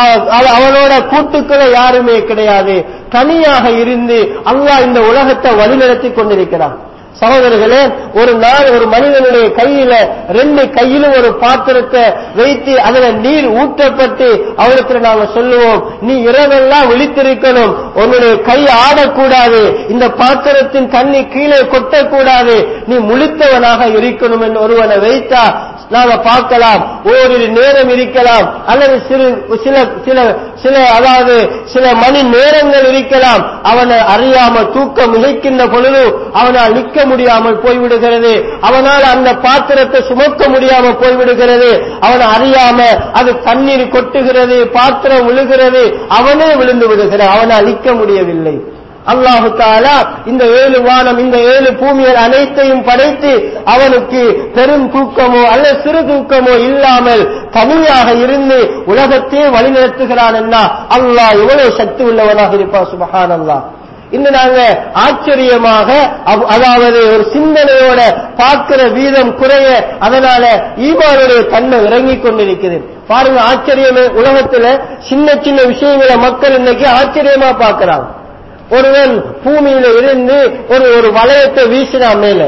அவனோட கூட்டுக்களோ யாருமே கிடையாது தனியாக இருந்து அல்லாஹ் இந்த உலகத்தை வழிநடத்தி கொண்டிருக்கிறான் சகோதரர்களே ஒரு நாள் ஒரு மனிதனுடைய கையில ரெண்டு கையிலும் ஒரு பாத்திரத்தை வைத்து அதுல நீர் ஊற்றப்பட்டு அவருக்கு நாம சொல்லுவோம் நீ இரவெல்லாம் விழித்திருக்கணும் உன்னுடைய கை ஆடக்கூடாது இந்த பாத்திரத்தின் தண்ணி கீழே கொட்டக்கூடாது நீ முழித்தவனாக இருக்கணும் என்று ஒருவனை வைத்தா நாம பார்க்கலாம் ஓரிரு நேரம் இருக்கலாம் அல்லது சிறு சில சில சில அதாவது சில மணி நேரங்கள் இருக்கலாம் அவனை அறியாம தூக்கம் இழைக்கின்ற பொழுது அவனால் நிற்க முடியாமல் போய்விடுகிறது அவனால் அந்த பாத்திரத்தை சுமக்க முடியாமல் போய்விடுகிறது அவன் அறியாம அது தண்ணீர் கொட்டுகிறது பாத்திரம் விழுகிறது அவனே விழுந்து விடுகிறான் அவனால் நிற்க முடியவில்லை அல்லாஹு தாலா இந்த ஏழு வானம் இந்த ஏழு பூமியர் அனைத்தையும் படைத்து அவனுக்கு பெரும் தூக்கமோ அல்ல சிறு தூக்கமோ இல்லாமல் தனியாக இருந்து உலகத்தையே வழிநடத்துகிறான் என்ன அல்லாஹ் எவ்வளவு சக்தி உள்ளவனாக இருப்பான் சுபஹான் அல்லாஹ் இன்று நாங்க ஆச்சரியமாக அவ்- அதாவது ஒரு சிந்தனையோட பார்க்கிற வீதம் குறைய அதனால ஈமானுடைய தன்மை இறங்கிக் கொண்டிருக்குது பாருங்க ஆச்சரியமே உலகத்துல சின்ன சின்ன விஷயங்களை மக்கள் இன்னைக்கு ஆச்சரியமா பார்க்கறாங்க ஒருவன் பூமியில இருந்து ஒரு ஒரு வளையத்தை வீசினா மேல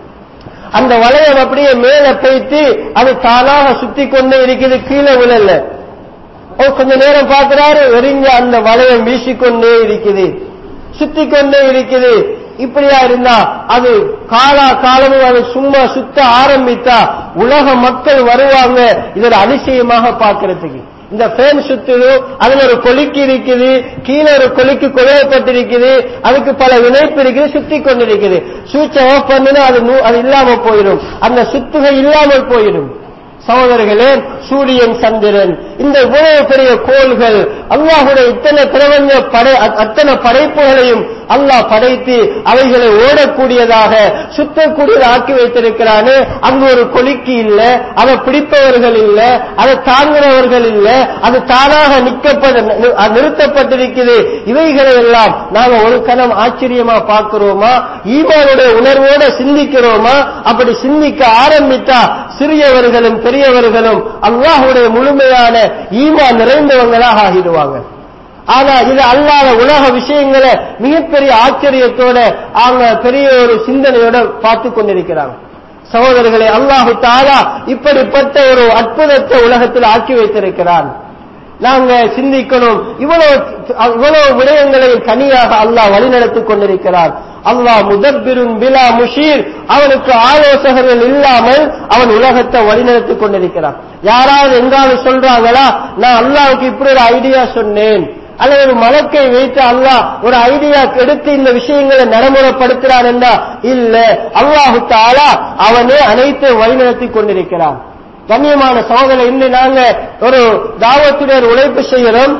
அந்த வளையம் அப்படியே மேல போயிட்டு அது தானாக சுத்தி கொண்டே இருக்குது கீழே விழல அவர் கொஞ்ச நேரம் பார்க்கிறாரு எரிஞ்ச அந்த வளையம் வீசிக்கொண்டே இருக்குது சுத்தி கொண்டே இருக்குது இப்படியா இருந்தா அது காலா காலமும் அது சும்மா சுத்த ஆரம்பித்தா உலக மக்கள் வருவாங்க இதோட அதிசயமாக பார்க்கிறதுக்கு இந்த ஃபேன் சுத்துது அதுல ஒரு கொலுக்கி இருக்குது கீழே ஒரு கொலுக்கி கொலையப்பட்டிருக்குது அதுக்கு பல இணைப்பு இருக்குது சுத்தி கொண்டிருக்குது சுவிட்சை ஆஃப் பண்ணினா அது நூ- அது இல்லாம போயிடும் அந்த சுத்துகை இல்லாமல் போயிடும் சகோதரர்களே சூரியன் சந்திரன் இந்த இவ்வளவு பெரிய கோள்கள் அல்லாஹுடைய இத்தனை பிரபஞ்ச படை அ- அத்தனை படைப்புகளையும் அல்லாஹ் படைத்து அவைகளை ஓடக்கூடியதாக சுத்தக்கூடியதை ஆக்கி வைத்திருக்கிறானே அங்கு ஒரு கொலுக்கி இல்ல அதை பிடிப்பவர்கள் இல்ல அதை தாங்குறவர்கள் இல்ல அது தானாக நிற்கப்பட நி- அ- நிறுத்தப்பட்டிருக்குது இவைகளை எல்லாம் நாங்க ஒரு கணம் ஆச்சரியமா பார்க்கிறோமா ஈமானுடைய உணர்வோட சிந்திக்கிறோமா அப்படி சிந்திக்க ஆரம்பித்தா சிறியவர்களும் பெரியவர்களும் அல்லாஹுடைய முழுமையான ஈமா நிறைந்தவங்களாக ஆகிடுவாங்க ஆனா இது அல்லாத உலக விஷயங்களை மிகப்பெரிய ஆச்சரியத்தோட அவங்க பெரிய ஒரு சிந்தனையோட பார்த்து கொண்டிருக்கிறாங்க சகோதரர்களே அல்லாஹு தாலா இப்படிப்பட்ட ஒரு அற்புதத்தை உலகத்தில் ஆக்கி வைத்திருக்கிறான் நாங்க சிந்திக்கணும் இவ்வளவு இவ்வளவு விடயங்களை தனியாக அல்லாஹ் வழிநடத்திக் கொண்டிருக்கிறார் அல்லாஹ் முதப்பிரும் பிலா முஷீர் அவனுக்கு ஆலோசகர்கள் இல்லாமல் அவன் உலகத்தை வழிநடத்திக் கொண்டிருக்கிறான் யாராவது எங்காவது சொல்றாங்களா நான் அல்லாஹ்வுக்கு இப்படி ஒரு ஐடியா சொன்னேன் அல்லது ஒரு மலக்கை வைத்து அல்லாஹ் ஒரு ஐடியா எடுத்து இந்த விஷயங்களை நடைமுறைப்படுத்துறான் என்றா இல்ல அல்லாஹு தாலா அவனே அனைத்து வழிநடத்திக் கொண்டிருக்கிறான் கண்ணியமான சகோதரர் இன்று நாங்க ஒரு தாவத்துடைய ஒரு உழைப்பு செய்கிறோம்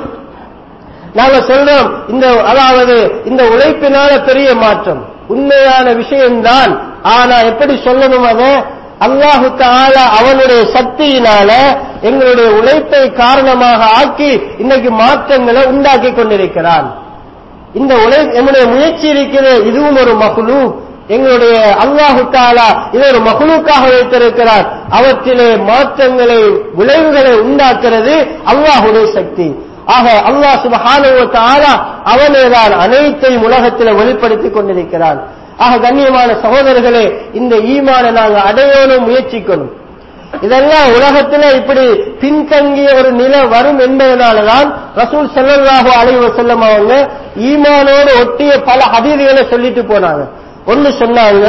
நாங்க சொல்றோம் இந்த அதாவது இந்த உழைப்பினால பெரிய மாற்றம் உண்மையான விஷயம்தான் ஆனா எப்படி சொல்லணும் அதை அல்லாஹு தாலா அவனுடைய சக்தியினால எங்களுடைய உழைப்பை காரணமாக ஆக்கி இன்னைக்கு மாற்றங்களை உண்டாக்கி கொண்டிருக்கிறான் இந்த உழை என்னுடைய முயற்சி இருக்கிறது இதுவும் ஒரு மகுலு எங்களுடைய அல்லாஹு தாலா இதை ஒரு மகுலுக்காக வைத்திருக்கிறார் அவற்றிலே மாற்றங்களை விளைவுகளை உண்டாக்குறது அல்லாஹுடைய சக்தி ஆக அல்லாஹ் சுபஹானுவ தாலா அவனேதான் அனைத்தையும் உலகத்தில் வெளிப்படுத்திக் கொண்டிருக்கிறான் ஆக கண்ணியமான சகோதரர்களே இந்த ஈமானை நாங்கள் அடையணும் முயற்சிக்கணும் இதெல்லாம் உலகத்துல இப்படி பின்தங்கிய ஒரு நிலை வரும் என்பதனாலதான் ரசூல் ஸல்லல்லாஹு அலைஹி வஸல்லம் அவங்க ஈமானோடு ஒட்டிய பல ஹதீதுகளை சொல்லிட்டு போனாங்க ஒன்னு சொன்னாங்க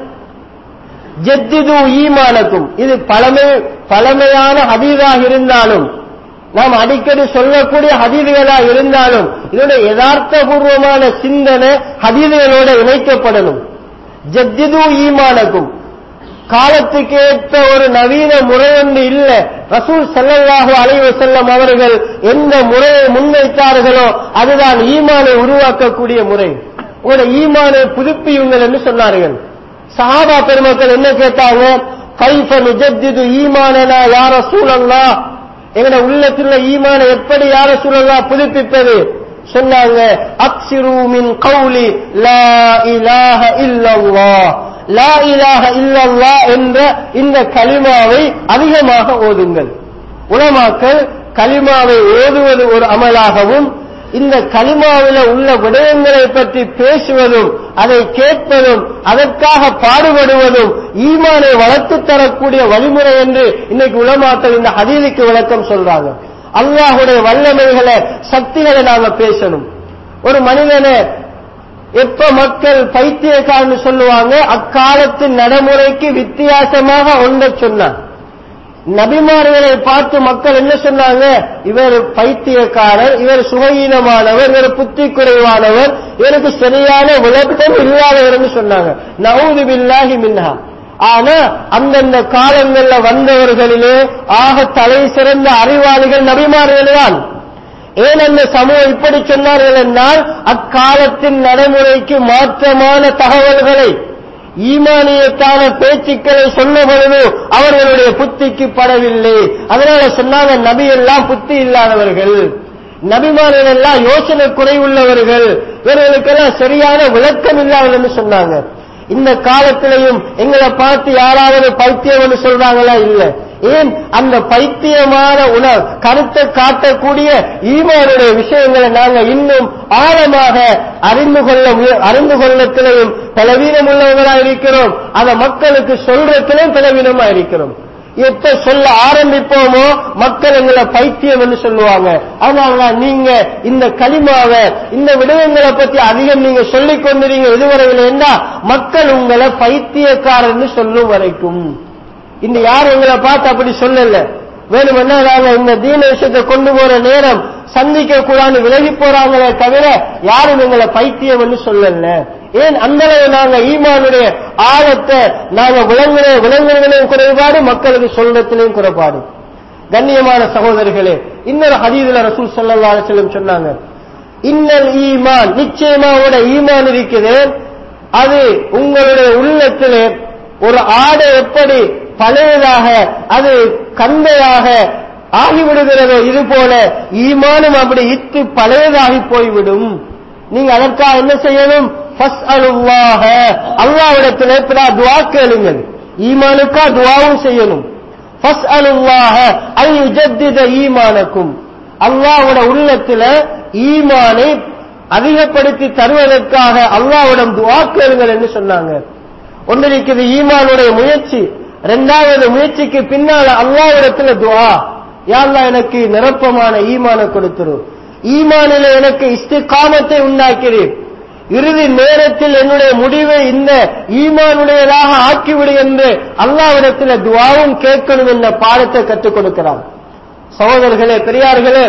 ஜெத்திது ஈமானக்கும் இது பழமை பழமையான ஹதீதாக இருந்தாலும் நாம் அடிக்கடி சொல்லக்கூடிய ஹதீதுகளா இருந்தாலும் இதோட யதார்த்தபூர்வமான சிந்தனை ஹதீதுகளோட இணைக்கப்படணும் ஜத்திது ஈமானக்கும் காலத்துக்கு ஏற்ற ஒரு நவீன முறை ஒன்று இல்ல ரசூல் ஸல்லல்லாஹு அலைஹி வஸல்லம் அவர்கள் எந்த முறையை முன்வைத்தார்களோ அதுதான் ஈமானை உருவாக்கக்கூடிய முறை உங்களோட ஈமானை புதுப்பியுங்கள் என்று சொன்னார்கள் சஹாபா பெருமக்கள் என்ன கேட்டாங்க கைஃப நுஜத்திது ஈமானனா யா ரசூலல்லாஹ் எங்கட உள்ளத்தில் ஈமானை எப்படி யார சூழல்லா புதுப்பிப்பது சொன்னாங்க அக்ஸிரு மின் கௌலி லா இலாஹ இல்லல்லாஹ் லா இலாஹ இல்லல்லாஹ் என்ற இந்த கலிமாவை அதிகமாக ஓதுங்கள் உலமாக்கள் கலிமாவை ஓதுவது ஒரு அமலாகவும் இந்த கலிமாவில உள்ள விடயங்களை பற்றி பேசுவதும் அதை கேட்பதும் அதற்காக பாடுபடுவதும் ஈமானை வளர்த்து தரக்கூடிய வழிமுறை என்று இன்னைக்கு உலமாக்கள் இந்த ஹதீதுக்கு விளக்கம் சொல்றாங்க அல்லாஹுடைய வல்லமைகளை சக்திகளை நாம பேசணும் ஒரு மனிதனை எப்ப மக்கள் பைத்தியக்காரன்னு சொல்லுவாங்க அக்காலத்தின் நடைமுறைக்கு வித்தியாசமாக ஒன்றை சொன்னார் நபிமார்களை பார்த்து மக்கள் என்ன சொன்னாங்க இவர் பைத்தியக்காரர் இவர் சுகஈனமானவர் இவர் புத்தி குறைவானவர் இவருக்கு சரியான விளக்கம் இல்லாதவர்னு சொன்னாங்க நவுது பில்லாஹி மின்ஹா ஆனா அந்தந்த காலங்கள்ல வந்தவர்களிலே ஆக தலை சிறந்த அறிவாளிகள் நபிமார்கள் தான் ஏன் அந்த சமூகம் இப்படி சொன்னார்கள் என்றால் அக்காலத்தின் நடைமுறைக்கு மாற்றமான தகவல்களை ஈமானியத்தான பேச்சுக்களை சொன்ன பொழுது அவர்களுடைய புத்திக்கு படவில்லை அதனால சொன்னாங்க நபி எல்லாம் புத்தி இல்லாதவர்கள் நபிமார்கள் எல்லாம் யோசனை குறைவுள்ளவர்கள் இவர்களுக்கெல்லாம் சரியான விளக்கம் இல்லாமல் சொன்னாங்க இந்த காலத்திலையும் எங்களை பார்த்து யாராவது பைத்தியம் சொல்றாங்களா இல்ல ஏன் அந்த பைத்தியமான உணவு கருத்தை காட்டக்கூடிய ஈமானுடைய விஷயங்களை நாங்க இன்னும் ஆழமாக அறிந்து கொள்ள முய- அறிந்து கொள்ளத்திலையும் பலவீனம் உள்ளவங்களா இருக்கிறோம் அதை மக்களுக்கு சொல்றதிலும் பலவீனமா இருக்கிறோம் எப்ப சொல்ல ஆரம்பிப்போமோ மக்கள் எங்களை பைத்தியம் என்று சொல்லுவாங்க அதனாலதான் நீங்க இந்த களிமாவை இந்த விடயங்களை பத்தி அதிகம் நீங்க சொல்லிக் கொண்டிருங்க இதுவரையில் என்ன மக்கள் உங்களை பைத்தியக்காரன்னு சொல்லும் வரைக்கும் இந்த யாரும் எங்களை பார்த்து அப்படி சொல்லல வேணுமென்னா நாங்க இந்த தீன விஷயத்தை கொண்டு போற நேரம் சந்திக்க கூடாது விலகி போறாங்களே தவிர யாரும் எங்களை பைத்தியம் என்று சொல்லல ஏன் அந்த அளவு நாங்க ஈமானுடைய ஆழத்தை நாங்க விளங்குற விலங்குகளின் குறைபாடு மக்களுக்கு சொல்றத்திலையும் குறைபாடு கண்ணியமான சகோதரர்களே இன்னொரு ஹதீதுல ரசூல் ஸல்லல்லாஹு அலைஹி வஸல்லம் சொன்னாங்க இன்னல் ஈமான் நிச்சயமா உங்களோட ஈமான் இருக்குது அது உங்களுடைய உள்ளத்திலே ஒரு ஆடை எப்படி பழையதாக அது கந்தையாக ஆகிவிடுகிறதோ இது போல ஈமானும் அப்படி இத்து பழையதாகி போய்விடும் நீங்க அதற்காக என்ன செய்யணும் ஃபஸ்அலுல்லாஹ அல்லாஹ்விடத்திலே பிறா துஆ கேளுங்கள் ஈமானுக்கா துஆவும் செய்யணும் ஃபஸ்அலுல்லாஹ ஐ யுஜத்தித ஈமானக்கும் அல்லாஹ்வோட உள்ளத்துல ஈமானை அதிகப்படுத்தி தருவதற்காக அல்லாஹ்விடம் துஆ கேளுங்கள் என்று சொன்னாங்க ஒன்றிருக்கிறது ஈமானுடைய முயற்சி இரண்டாவது முயற்சிக்கு பின்னால அல்லாஹ்விடத்துல துஆ யா அல்லாஹ் எனக்கு நிரப்பமான ஈமானை கொடுத்துரு ஈமானில எனக்கு இஸ்திகாமத்தை உண்டாக்கிறேன் இறுதி நேரத்தில் என்னுடைய முடிவை இந்த ஈமானுடையதாக ஆக்கிவிடு என்று அல்லாவிடத்தில் துவாவும் கேட்கணும் என்ற பாடத்தை கற்றுக் கொடுக்கிறார் சகோதரர்களே பெரியார்களே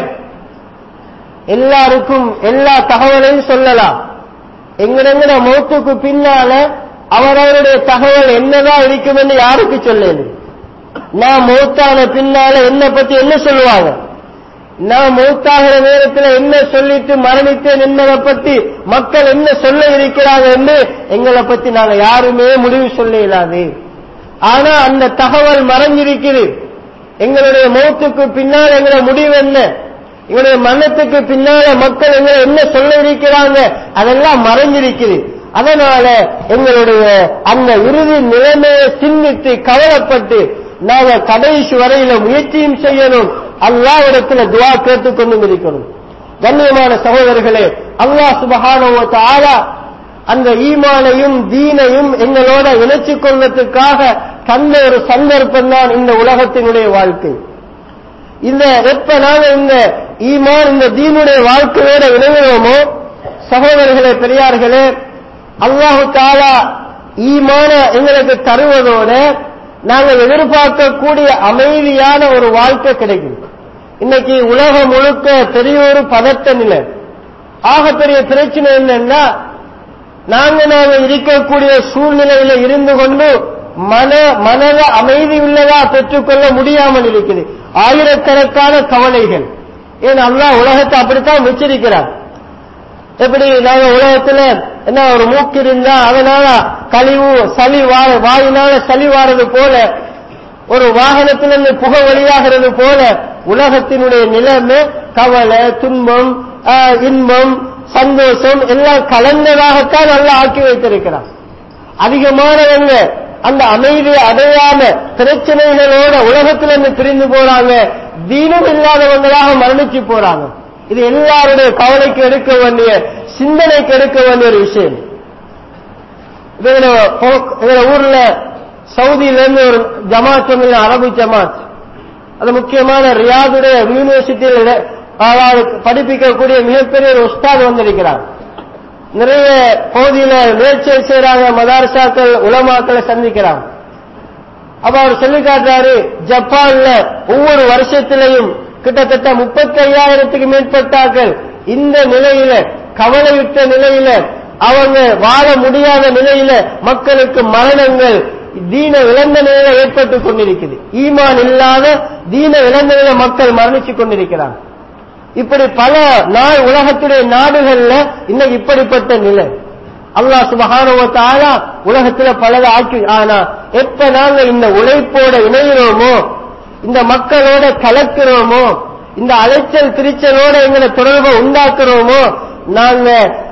எல்லாருக்கும் எல்லா தகவலையும் சொல்லலாம் எங்கடெங்கட மௌத்துக்கு பின்னால அவரவருடைய தகவல் என்னதான் இருக்கும் என்று யாருக்கு சொல்லல நான் மௌத்தான பின்னால என்ன பத்தி என்ன சொல்லுவாங்க நான் மௌத்தாகிற நேரத்தில் என்ன சொல்லிட்டு மரணித்தேன் என்பதை பத்தி மக்கள் என்ன சொல்ல இருக்கிறாங்க என்று எங்களை பத்தி நாங்க யாருமே முடிவு சொல்ல இயலாது ஆனா அந்த தகவல் மறைஞ்சிருக்குது எங்களுடைய மௌத்துக்கு பின்னால் எங்களோட முடிவு என்ன எங்களுடைய மரணத்துக்கு பின்னால மக்கள் எங்களை என்ன சொல்ல இருக்கிறாங்க அதெல்லாம் மறைஞ்சிருக்குது அதனால எங்களுடைய அந்த இறுதி நிலைமையை சிந்தித்து கவலைப்பட்டு நாங்க கடைசி வரையில முயற்சியும் செய்யணும் அல்லாவிடத்துல துவா கேட்டுக் கொண்டும் இருக்கணும் கண்ணியமான சகோதரர்களே அல்லாஹ் சுபஹானஹு வ தஆலா அந்த ஈமானையும் தீனையும் எங்களோட இணைச்சிக் கொள்வதற்காக தந்த ஒரு சந்தர்ப்பம் தான் இந்த உலகத்தினுடைய வாழ்க்கை இந்த எப்ப நாங்க இந்த ஈமான் இந்த தீனுடைய வாழ்க்கையோட இணைகிறோமோ சகோதரர்களே பெரியார்களே அல்லாஹு தாலா ஈமான எங்களுக்கு தருவதோட நாங்கள் எதிர்பார்க்கக்கூடிய அமைதியான ஒரு வாழ்க்கை கிடைக்கும் இன்னைக்கு உலகம் முழுக்க பெரிய ஒரு பதட்ட நிலை ஆகப்பெரிய பிரச்சனை என்னன்னா நாங்க நாங்க இருக்கக்கூடிய சூழ்நிலையில இருந்து கொண்டு மன மனத அமைதி உள்ளதா பெற்றுக்கொள்ள முடியாமல் இருக்குது ஆயிரக்கணக்கான கவலைகள் ஏன் அல்லாஹ் உலகத்தை அப்படித்தான் வச்சிருக்கிறார் எப்படி நாங்க உலகத்துல என்ன ஒரு மூக்கு இருந்தா அதனால கழிவு சளி வார வாயினால சளி வாரது போல ஒரு வாகனத்திலிருந்து புகை வெளியாகிறது போல உலகத்தினுடைய நிலைமை கவலை துன்பம் ஆஹ், இன்பம் சந்தோஷம் எல்லாம் கலந்ததாகத்தான் நல்லா ஆக்கி வைத்திருக்கிறார் அதிகமானவங்க அந்த அமைதியை அடையாம பிரச்சனைகளோட உலகத்திலிருந்து பிரிந்து போறாங்க தீனம் இல்லாதவங்களாக மரணிச்சு போறாங்க இது எல்லாருடைய கவலைக்கு எடுக்க வேண்டிய சிந்தனைக்கு எடுக்க வேண்டிய ஒரு விஷயம் இவங்க போ- இவங்க ஊர்ல சவுதியில இருந்து ஒரு ஜமாத் இல்லை அரபு ஜமாத் அது முக்கியமான ரியாதுடைய யூனிவர்சிட்டியில் அதாவது படிப்பிக்கக்கூடிய மிகப்பெரிய ஒரு உஸ்தாத் வந்திருக்கிறார் நிறைய பகுதியில முயற்சி செய்யறாங்க மதாரசாக்கள் உலமாக்களை சந்திக்கிறாங்க அப்ப அவர் சொல்லி காட்டுறாரு ஜப்பான்ல ஒவ்வொரு வருஷத்திலையும் கிட்டத்தட்ட முப்பத்தி ஐயாயிரத்துக்கு மேற்பட்டார்கள் இந்த நிலையில கவலையுற்ற நிலையில அவங்க வாழ முடியாத நிலையில மக்களுக்கு மரணங்கள் தீன இழந்த நிலையில ஏற்பட்டு கொண்டிருக்குது ஈமான் இல்லாத தீன இழந்த நிலையில மக்கள் மரணிச்சு கொண்டிருக்கிறாங்க இப்படி பல நாள் உலகத்துடைய நாடுகள்ல இன்னைக்கு இப்படிப்பட்ட நிலை அல்லாஹ் சுபஹானஹு வ தஆலா உலகத்துல பலதை ஆக்கி ஆனா எப்ப நாங்க இந்த உழைப்போட இணைகிறோமோ இந்த மக்களோட கலக்கிறோமோ இந்த அலைச்சல் திரிச்சலோட எங்களை தொடர்பை உண்டாக்குறோமோ நாங்க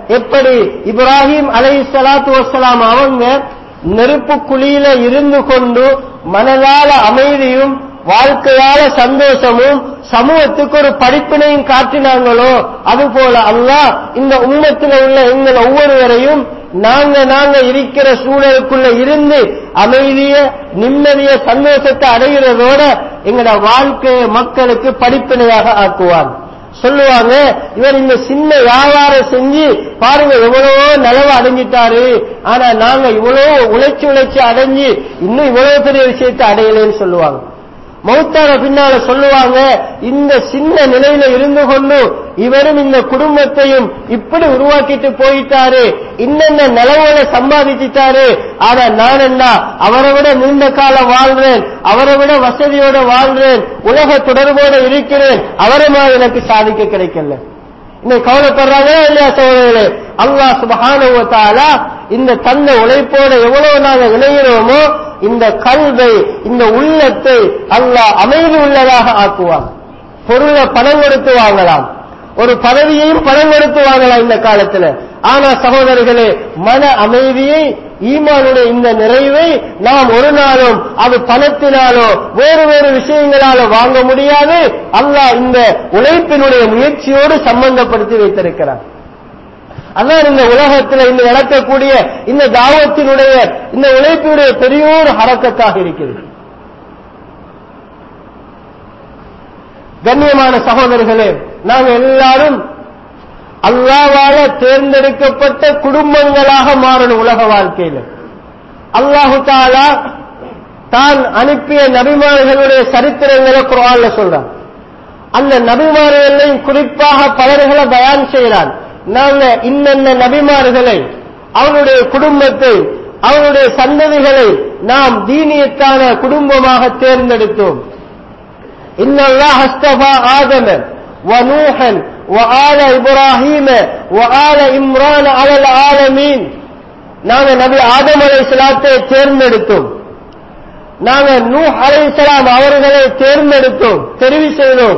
எப்படி இப்ராஹிம் அலை சலாத்து வசலாம் அவங்க நெருப்பு குழியில இருந்து கொண்டு மனதால அமைதியும் வாழ்க்கையால சந்தோஷமும் சமூகத்துக்கு ஒரு படிப்பினையும் காட்டினாங்களோ அதுபோல அல்லாஹ் இந்த உம்மத்தில் உள்ள எங்கள் ஒவ்வொருவரையும் நாங்க நாங்க இருக்கிற சூழலுக்குள்ள இருந்து அமைதிய நிம்மதிய சந்தோஷத்தை அடைகிறதோட எங்களோட வாழ்க்கையை மக்களுக்கு படிப்பினையாக ஆக்குவான் சொல்லுவாங்க இவர் இந்த சின்ன வியாபாரம் செஞ்சு பாருங்க எவ்வளவோ நிலவு அடைஞ்சிட்டாரு ஆனா நாங்க இவ்வளவு உழைச்சி உழைச்சி அடைஞ்சு இன்னும் இவ்வளவு பெரிய விஷயத்தை அடையலைன்னு சொல்லுவாங்க மௌத்தான பின்னால சொல்லுவாங்க இந்த சின்ன நிலையில இருந்து கொண்டு இவரும் இந்த குடும்பத்தையும் இப்படி உருவாக்கிட்டு போயிட்டாரு இன்னென்ன நிலவுகளை சம்பாதிச்சிட்டாரு ஆனா நான் என்ன அவரை விட நீண்ட காலம் வாழ்றேன் அவரை விட வசதியோட வாழ்றேன் உலக தொடர்போட இருக்கிறேன் அவரை மாதிரி எனக்கு சாதிக்க கிடைக்கல இன்னைக்கு கவலைப்படுறாங்க இல்லையா சோழர்களே அல்லாஹ் சுபஹானுவத்தால இந்த தந்த உழைப்போட எவ்வளவு நாங்க இணைகிறோமோ இந்த கல்வை இந்த உள்ளத்தை அல்லாஹ் அமைதி உள்ளதாக ஆக்குவான் பொருளை பணம் கொடுத்து வாங்கலாம் ஒரு பதவியையும் பணம் கொடுத்து வாங்கலாம் இந்த காலத்துல ஆனா சகோதரர்களே மன அமைதியை ஈமானுடைய இந்த நிறைவை நாம் ஒரு நாளும் அது பணத்தினாலோ வேறு வேறு விஷயங்களாலோ வாங்க முடியாது அல்லாஹ் இந்த உழைப்பினுடைய முயற்சியோடு சம்பந்தப்படுத்தி வைத்திருக்கிறார் அதான் இந்த உலகத்தில் இந்த நடக்கக்கூடிய இந்த தாவத்தினுடைய இந்த உழைப்பினுடைய பெரிய ஒரு ஹரக்கத்தாக இருக்கிறது கண்ணியமான சகோதரர்களே நாங்கள் எல்லாரும் அல்லாவால தேர்ந்தெடுக்கப்பட்ட குடும்பங்களாக மாறணும் உலக வாழ்க்கையில அல்லாஹு தாலா தான் அனுப்பிய நபிமார்களுடைய சரித்திரங்களை குரான்ல சொல்றான் அந்த நபிமார்களையும் குறிப்பாக பலர்களை பயான் செய்கிறான் நாங்க இன்னென்ன நபிமார்களை அவனுடைய குடும்பத்தை அவனுடைய சந்ததிகளை நாம் தீனியத்தான குடும்பமாக தேர்ந்தெடுத்தோம் إن الله اصطفى آدم ونوحا وآل إبراهيم وآل إمران على العالمين நாங்க நபி ஆதம் அலை சலாத்தை தேர்ந்தெடுத்தோம் நாங்க நூ அலை சலாம் அவர்களை தேர்ந்தெடுத்தோம் தெரிவு செய்தோம்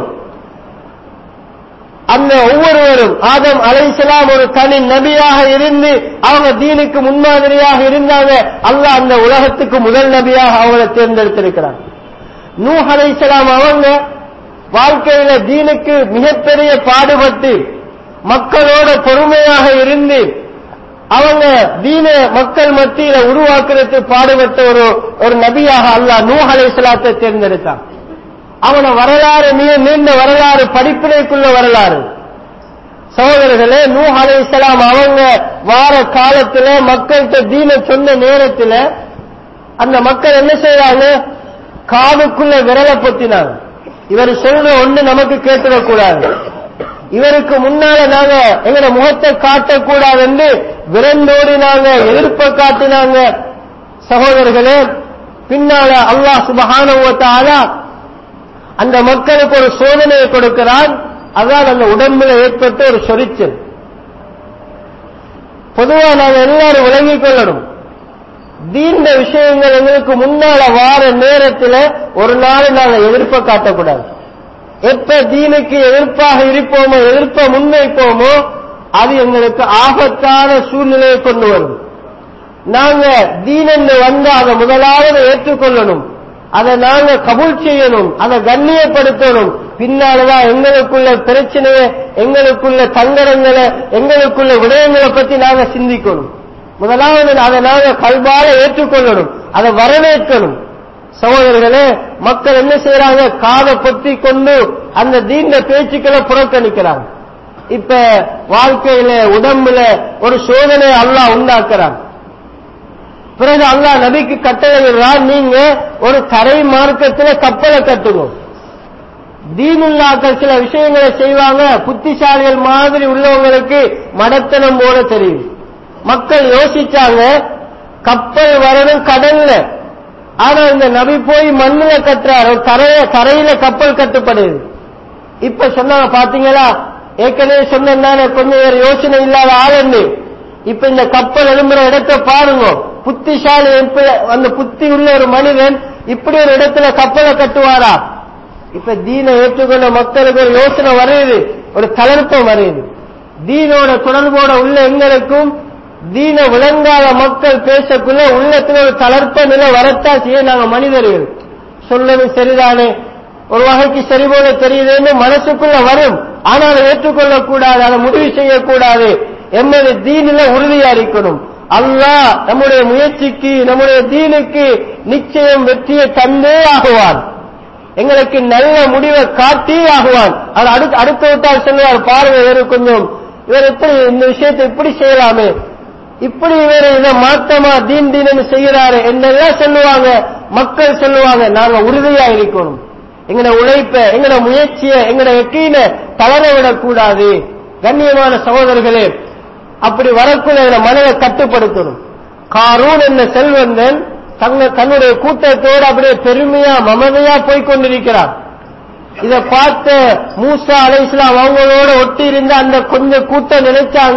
அந்த ஒவ்வொருவரும் ஆதம் அலைசலாம் ஒரு தனி நபியாக இருந்து அவங்க தீனுக்கு முன்மாதிரியாக இருந்தாங்க அல்லாஹ் அந்த உலகத்துக்கு முதல் நபியாக அவங்களை தேர்ந்தெடுத்திருக்கிறார் நூ அலைசலாம் அவங்க வாழ்க்கையில தீனுக்கு மிகப்பெரிய பாடுபட்டு மக்களோட பொறுமையாக இருந்து அவங்க தீன மக்கள் மத்தியில உருவாக்குறதுக்கு பாடுபட்ட ஒரு ஒரு நபியாக அல்லாஹ் நூ அலைசலாத்தை தேர்ந்தெடுத்தான் அவன வரலாறு மிக நீண்ட வரலாறு படிப்பினைக்குள்ள வரலாறு சகோதரர்களே நூ அலைசலாம் அவங்க வார காலத்துல மக்கள்கிட்ட தீன சொன்ன நேரத்துல அந்த மக்கள் என்ன செய்யறாங்க காதுக்குள்ள விரலை பொத்தினாங்க இவர் சொல்ற ஒண்ணு நமக்கு கேட்டுடக்கூடாது இவருக்கு முன்னால நாங்க எங்கட முகத்தை காட்டக்கூடாது என்று விரண்டோடினாங்க எதிர்ப்ப காட்டினாங்க சகோதரர்களே பின்னால அல்லாஹ் சுபஹானுவத்தாலா அந்த மக்களுக்கு ஒரு சோதனையை கொடுக்கிறான் அதான் அந்த உடம்புல ஏற்பட்ட ஒரு சொரிச்சல் பொதுவா நாங்க எல்லாரும் விளங்கிக் கொள்ளணும் தீண்ட விஷயங்கள் எங்களுக்கு முன்னால வார நேரத்தில் ஒரு நாள் நாங்க எதிர்ப்ப காட்டக்கூடாது எப்ப தீனுக்கு எதிர்ப்பாக இருப்போமோ எதிர்ப்ப முன்வைப்போமோ அது எங்களுக்கு ஆபத்தான சூழ்நிலையை கொண்டு வரும் நாங்க தீனன்னு வந்து அதை முதலாவது ஏற்றுக்கொள்ளணும் அதை நாங்க கபூல் செய்யணும் அதை கண்ணியப்படுத்தணும் பின்னாலதான் எங்களுக்குள்ள பிரச்சனையை எங்களுக்குள்ள தங்கரங்களை எங்களுக்குள்ள விடயங்களை பத்தி நாங்க சிந்திக்கணும் முதலாவது அதை நாங்க கல்வார ஏற்றுக்கொள்ளணும் அதை வரவேற்கணும் சகோதரர்களே மக்கள் என்ன செய்யறாங்க காதை பொத்தி கொண்டு அந்த தீண்ட பேச்சுக்களை புறக்கணிக்கிறாங்க இப்ப வாழ்க்கையில உடம்புல ஒரு சோதனை அல்லாஹ் உண்டாக்குறான் பிறகு அல்லாஹ் நபிக்கு கட்டளையிடுறார் நீங்க ஒரு தரை மார்க்கத்துல கப்பலை கட்டுங்க தீனுல்லாக்கள் சில விஷயங்களை செய்வாங்க புத்திசாலிகள் மாதிரி உள்ளவங்களுக்கு மடத்தனம் போல தெரியும் மக்கள் யோசிச்சாங்க கப்பல் வரணும் கடல்ல ஆனா இந்த நபி போய் மண்ணுல கட்டுறாரு தரைய தரையில கப்பல் கட்டுப்படுது இப்ப சொன்னாங்க பாத்தீங்களா ஏற்கனவே சொன்னானே கொஞ்சம் வேற யோசனை இல்லாத ஆளுன்னு இப்ப இந்த கப்பல் எழும்புற இடத்தை பாருங்க புத்திசாலி இப்ப அந்த புத்தி உள்ள ஒரு மனிதன் இப்படி ஒரு இடத்துல கப்பலை கட்டுவாரா இப்ப தீனை ஏற்றுக்கொண்ட மக்களுக்கு ஒரு யோசனை வருது ஒரு தளர்ப்பம் வருது தீனோட தொடர்போட உள்ள எங்களுக்கும் தீன விளங்காத மக்கள் பேசக்குள்ள உள்ளத்துல ஒரு தளர்ப்ப நிலை வரத்தான் செய்ய நாங்க மனிதர்கள் சொல்லது சரிதானே ஒரு வகைக்கு சரி போல தெரியுதுன்னு மனசுக்குள்ள வரும் ஆனால் அதை ஏற்றுக்கொள்ளக் கூடாது அதை முடிவு செய்யக்கூடாது எம்மது தீனில உறுதியா இருக்கணும் அல்லாஹ் நம்முடைய முயற்சிக்கு நம்முடைய தீனுக்கு நிச்சயம் வெற்றியை தந்தே ஆகுவான் எங்களுக்கு நல்ல முடிவை காட்டி ஆகுவான் அது அடுத்து அடுத்த விட்டால் சொல்லுவார் பாருங்க இவரு கொஞ்சம் இவர் எப்படி இந்த விஷயத்தை இப்படி செய்யலாமே இப்படி இவர் இதை மாத்தமா தீன் தீனன்னு செய்யறாரு என்னெல்லாம் சொல்லுவாங்க மக்கள் சொல்லுவாங்க நாங்க உறுதியா இருக்கணும் எங்கட உழைப்ப எங்கட முயற்சிய எங்கட எக்கீன தளர விடக்கூடாது கண்ணியமான சகோதரர்களே அப்படி வரக்குள்ள எங்கட மனதை கட்டுப்படுத்தணும் காரூன் என்ன செல்வந்தன் தங்க தன்னுடைய கூட்டத்தோடு அப்படியே பெருமையா மமதையா போய் கொண்டிருக்கிறார் இத பார்த்த மூசா அலை இஸ்லாம் அவங்களோட ஒட்டி இருந்த அந்த கொஞ்சம் கூட்டம் நினைச்சாங்க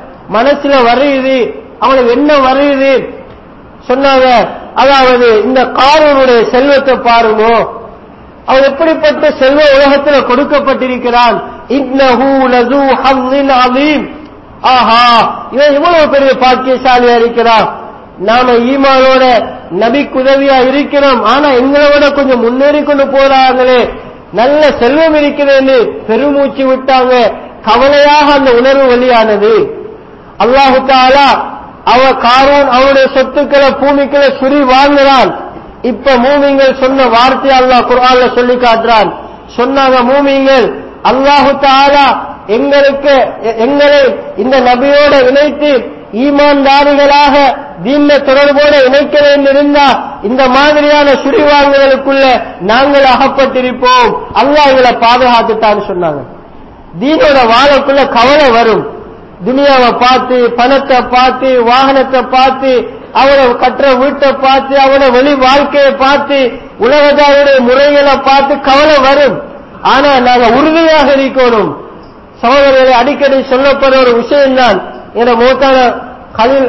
மனசுல வருது அவங்களுக்கு என்ன வருது சொன்னாங்க அதாவது இந்த காரூனுடைய செல்வத்தை பாருங்க அவன் எப்படிப்பட்ட செல்வ உலகத்துல கொடுக்கப்பட்டிருக்கிறான் இன்னஹு லது ஹவ்வின் அலீம் ஆஹா இவன் இவ்வளவு பெரிய பாக்கியசாலியா இருக்கிறான் நாம ஈமானோட நபிக்கு உதவியா இருக்கிறோம் ஆனா எங்களை விட கொஞ்சம் முன்னேறி கொண்டு போறாங்களே நல்ல செல்வம் இருக்கிறேன்னு பெருமூச்சு விட்டாங்க கவலையாக அந்த உணர்வு வெளியானது அல்லாஹு தாலா அவ காரூன் அவனுடைய சொத்துக்களை பூமிக்களை சுரி வாழ்கிறான் இப்ப மூமிங்கள் சொன்ன வார்த்தை அல்லாஹ் குர்ஆன்ல சொல்லி காட்டுறான் சொன்னாங்க மூமிங்கள் அல்லாஹு தாலா எங்களுக்கு எ- எங்களை இந்த நபியோட இணைத்து ஈமான்தாரிகளாக தீன்ல தொடர்போட இணைக்க வேண்டியிருந்தா இந்த மாதிரியான சுரிவாங்குதலுக்குள்ள நாங்கள் அகப்பட்டிருப்போம் அல்லாஹ் எங்களை பாதுகாத்துட்டான்னு சொன்னாங்க தீனோட வாழக்குள்ள கவலை வரும் துனியாவை பார்த்து பணத்தை பார்த்து வாகனத்தை பார்த்து அவனை கட்டுற வீட்டை பார்த்து அவனை வெளி வாழ்க்கையை பார்த்து உலகத்தாருடைய முறைகளை பார்த்து கவலை வரும் ஆனா நாங்க உறுதியாக இருக்கணும் சகோதரர்களை அடிக்கடி சொல்லப்படுற ஒரு விஷயம்தான் என மூத்தான கலில்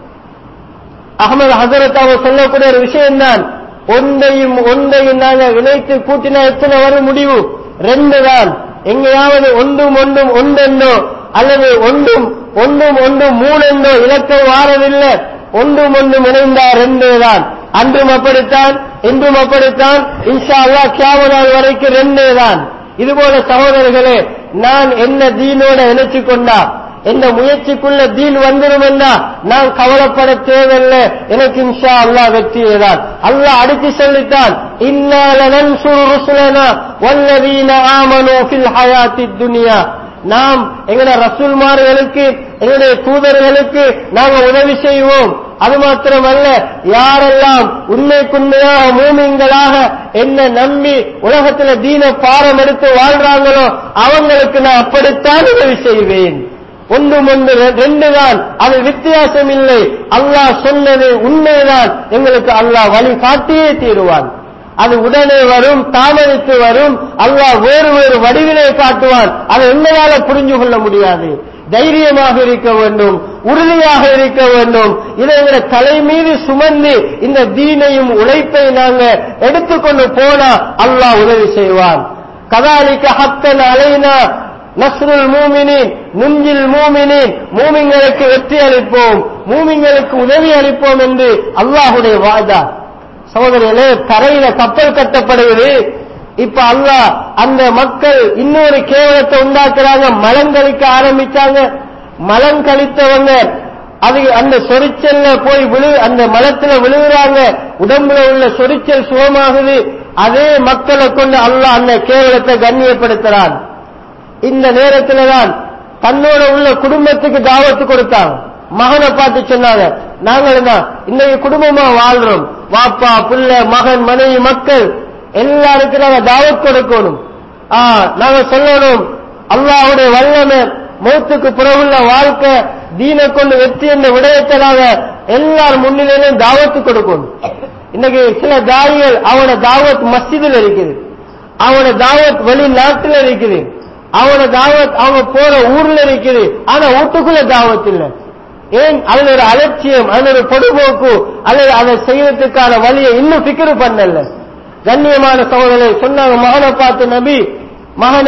அகமது ஹசரத் அவங்க சொல்லக்கூடிய ஒரு விஷயம்தான் ஒன்றையும் ஒன்றையும் நாங்க இணைத்து கூட்டினா எத்தனை வரும் முடிவு ரெண்டு தான் எங்கேயாவது ஒன்றும் ஒன்றும் ஒன்றெண்டோ அல்லது ஒன்றும் ஒன்றும் ஒன்றும் மூணெண்டோ இலக்கம் வாரவில்லை ஒன்றும் ஒன்றும் இணைந்தா ரெண்டு தான் அன்றும் அப்படித்தான் இன்றும் அப்படித்தான் இன்ஷா அல்லாஹ் கியாம நாள் வரைக்கும் ரெண்டே தான் இதுபோல சகோதரர்களே நான் என்ன தீனோட இணைச்சு கொண்டா எந்த முயற்சிக்குள்ள தீன் வந்துருமென்னா நான் கவலைப்பட தேவையில்லை எனக்கு இன்ஷா அல்லாஹ் வெற்றியேதான் அல்லாஹ் அடித்து சொல்லித்தான் இன்னால நன்சுரு ருசுலனா வல்லதீன ஆமனு ஃபில் ஹயாத்தி துனியா நாம் எங்களுடைய ரசூல்மார்களுக்கு எங்களுடைய தூதர்களுக்கு நாங்க உதவி செய்வோம் அது மாத்திரமல்ல யாரெல்லாம் உண்மைக்குண்மையாக மூமிங்களாக என்ன நம்பி உலகத்துல தீன பாரம் எடுத்து வாழ்றாங்களோ அவங்களுக்கு நான் அப்படித்தான் உதவி செய்வேன் ஒன்றும் ஒன்று ரெண்டு தான் அது வித்தியாசம் இல்லை அல்லாஹ் சொன்னது உண்மைதான் எங்களுக்கு அல்லாஹ் வழி காட்டியே தீருவான் அது உடனே வரும் தாமதித்து வரும் அல்லாஹ் வேறு வேறு வடிவிலே காட்டுவான் அதை எங்களால புரிஞ்சு கொள்ள முடியாது தைரியமாக இருக்க வேண்டும் உறுதியாக இருக்க வேண்டும் இதை எங்களை தலை மீது சுமந்து இந்த தீனையும் உழைப்பை நாங்க எடுத்துக்கொண்டு போனா அல்லாஹ் உதவி செய்வான் கதாலிக்க ஹத்தன் அலைனா நஸ்ருல் மூமினின் நுஞ்சில் மூமினின் மூமிங்களுக்கு வெற்றி அளிப்போம் மூமிங்களுக்கு உதவி அளிப்போம் என்று அல்லாஹுடைய வாதா சகோதரர்களே தரையில கப்பல் கட்டப்படுவது இப்ப அல்லாஹ் அந்த மக்கள் இன்னொரு கேவலத்தை உண்டாக்குறாங்க மலம் கழிக்க ஆரம்பிச்சாங்க மலம் கழித்தவங்க அது அந்த சொரிச்சல்ல போய் விழு அந்த மலத்துல விழுகிறாங்க உடம்புல உள்ள சொரிச்சல் சுகமாகுது அதே மக்களை கொண்டு அல்லாஹ் அந்த கேவலத்தை கண்ணியப்படுத்துறான் இந்த நேரத்துல தான் தன்னோட உள்ள குடும்பத்துக்கு தாவத்து கொடுத்தாங்க மகனை பார்த்து சொன்னாங்க நாங்களும் தான் இன்னைக்கு குடும்பமா வாழ்றோம் வாப்பா புள்ள மகன் மனைவி மக்கள் எல்லாருக்கும் நாங்க தாவத் கொடுக்கணும் ஆ நாங்க சொல்லணும் அல்லாஹ்வுடைய வல்லமை மௌத்துக்கு பிறகுள்ள வாழ்க்கை தீனை கொண்டு வெற்றி என்ற விடயத்தை நாங்க எல்லார் முன்னிலையிலும் தாவத்து கொடுக்கணும் இன்னைக்கு சில தாயிகள் அவனோட தாவத் மஸ்ஜிதில் இருக்குது அவனோட தாவத் வெளிநாட்டுல இருக்குது அவனோட தாவத் அவங்க போற ஊர்ல இருக்குது ஆனா வீட்டுக்குள்ள தாவத் இல்ல ஏன் அதுல ஒரு அலட்சியம் அதுல ஒரு பொடுபோக்கு அல்லது அதை செய்யறதுக்கான வழியை இன்னும் பிக்கரு பண்ணல கண்ணியமான சகோதரரை சொன்னாங்க மகனை பார்த்து நபி மகனே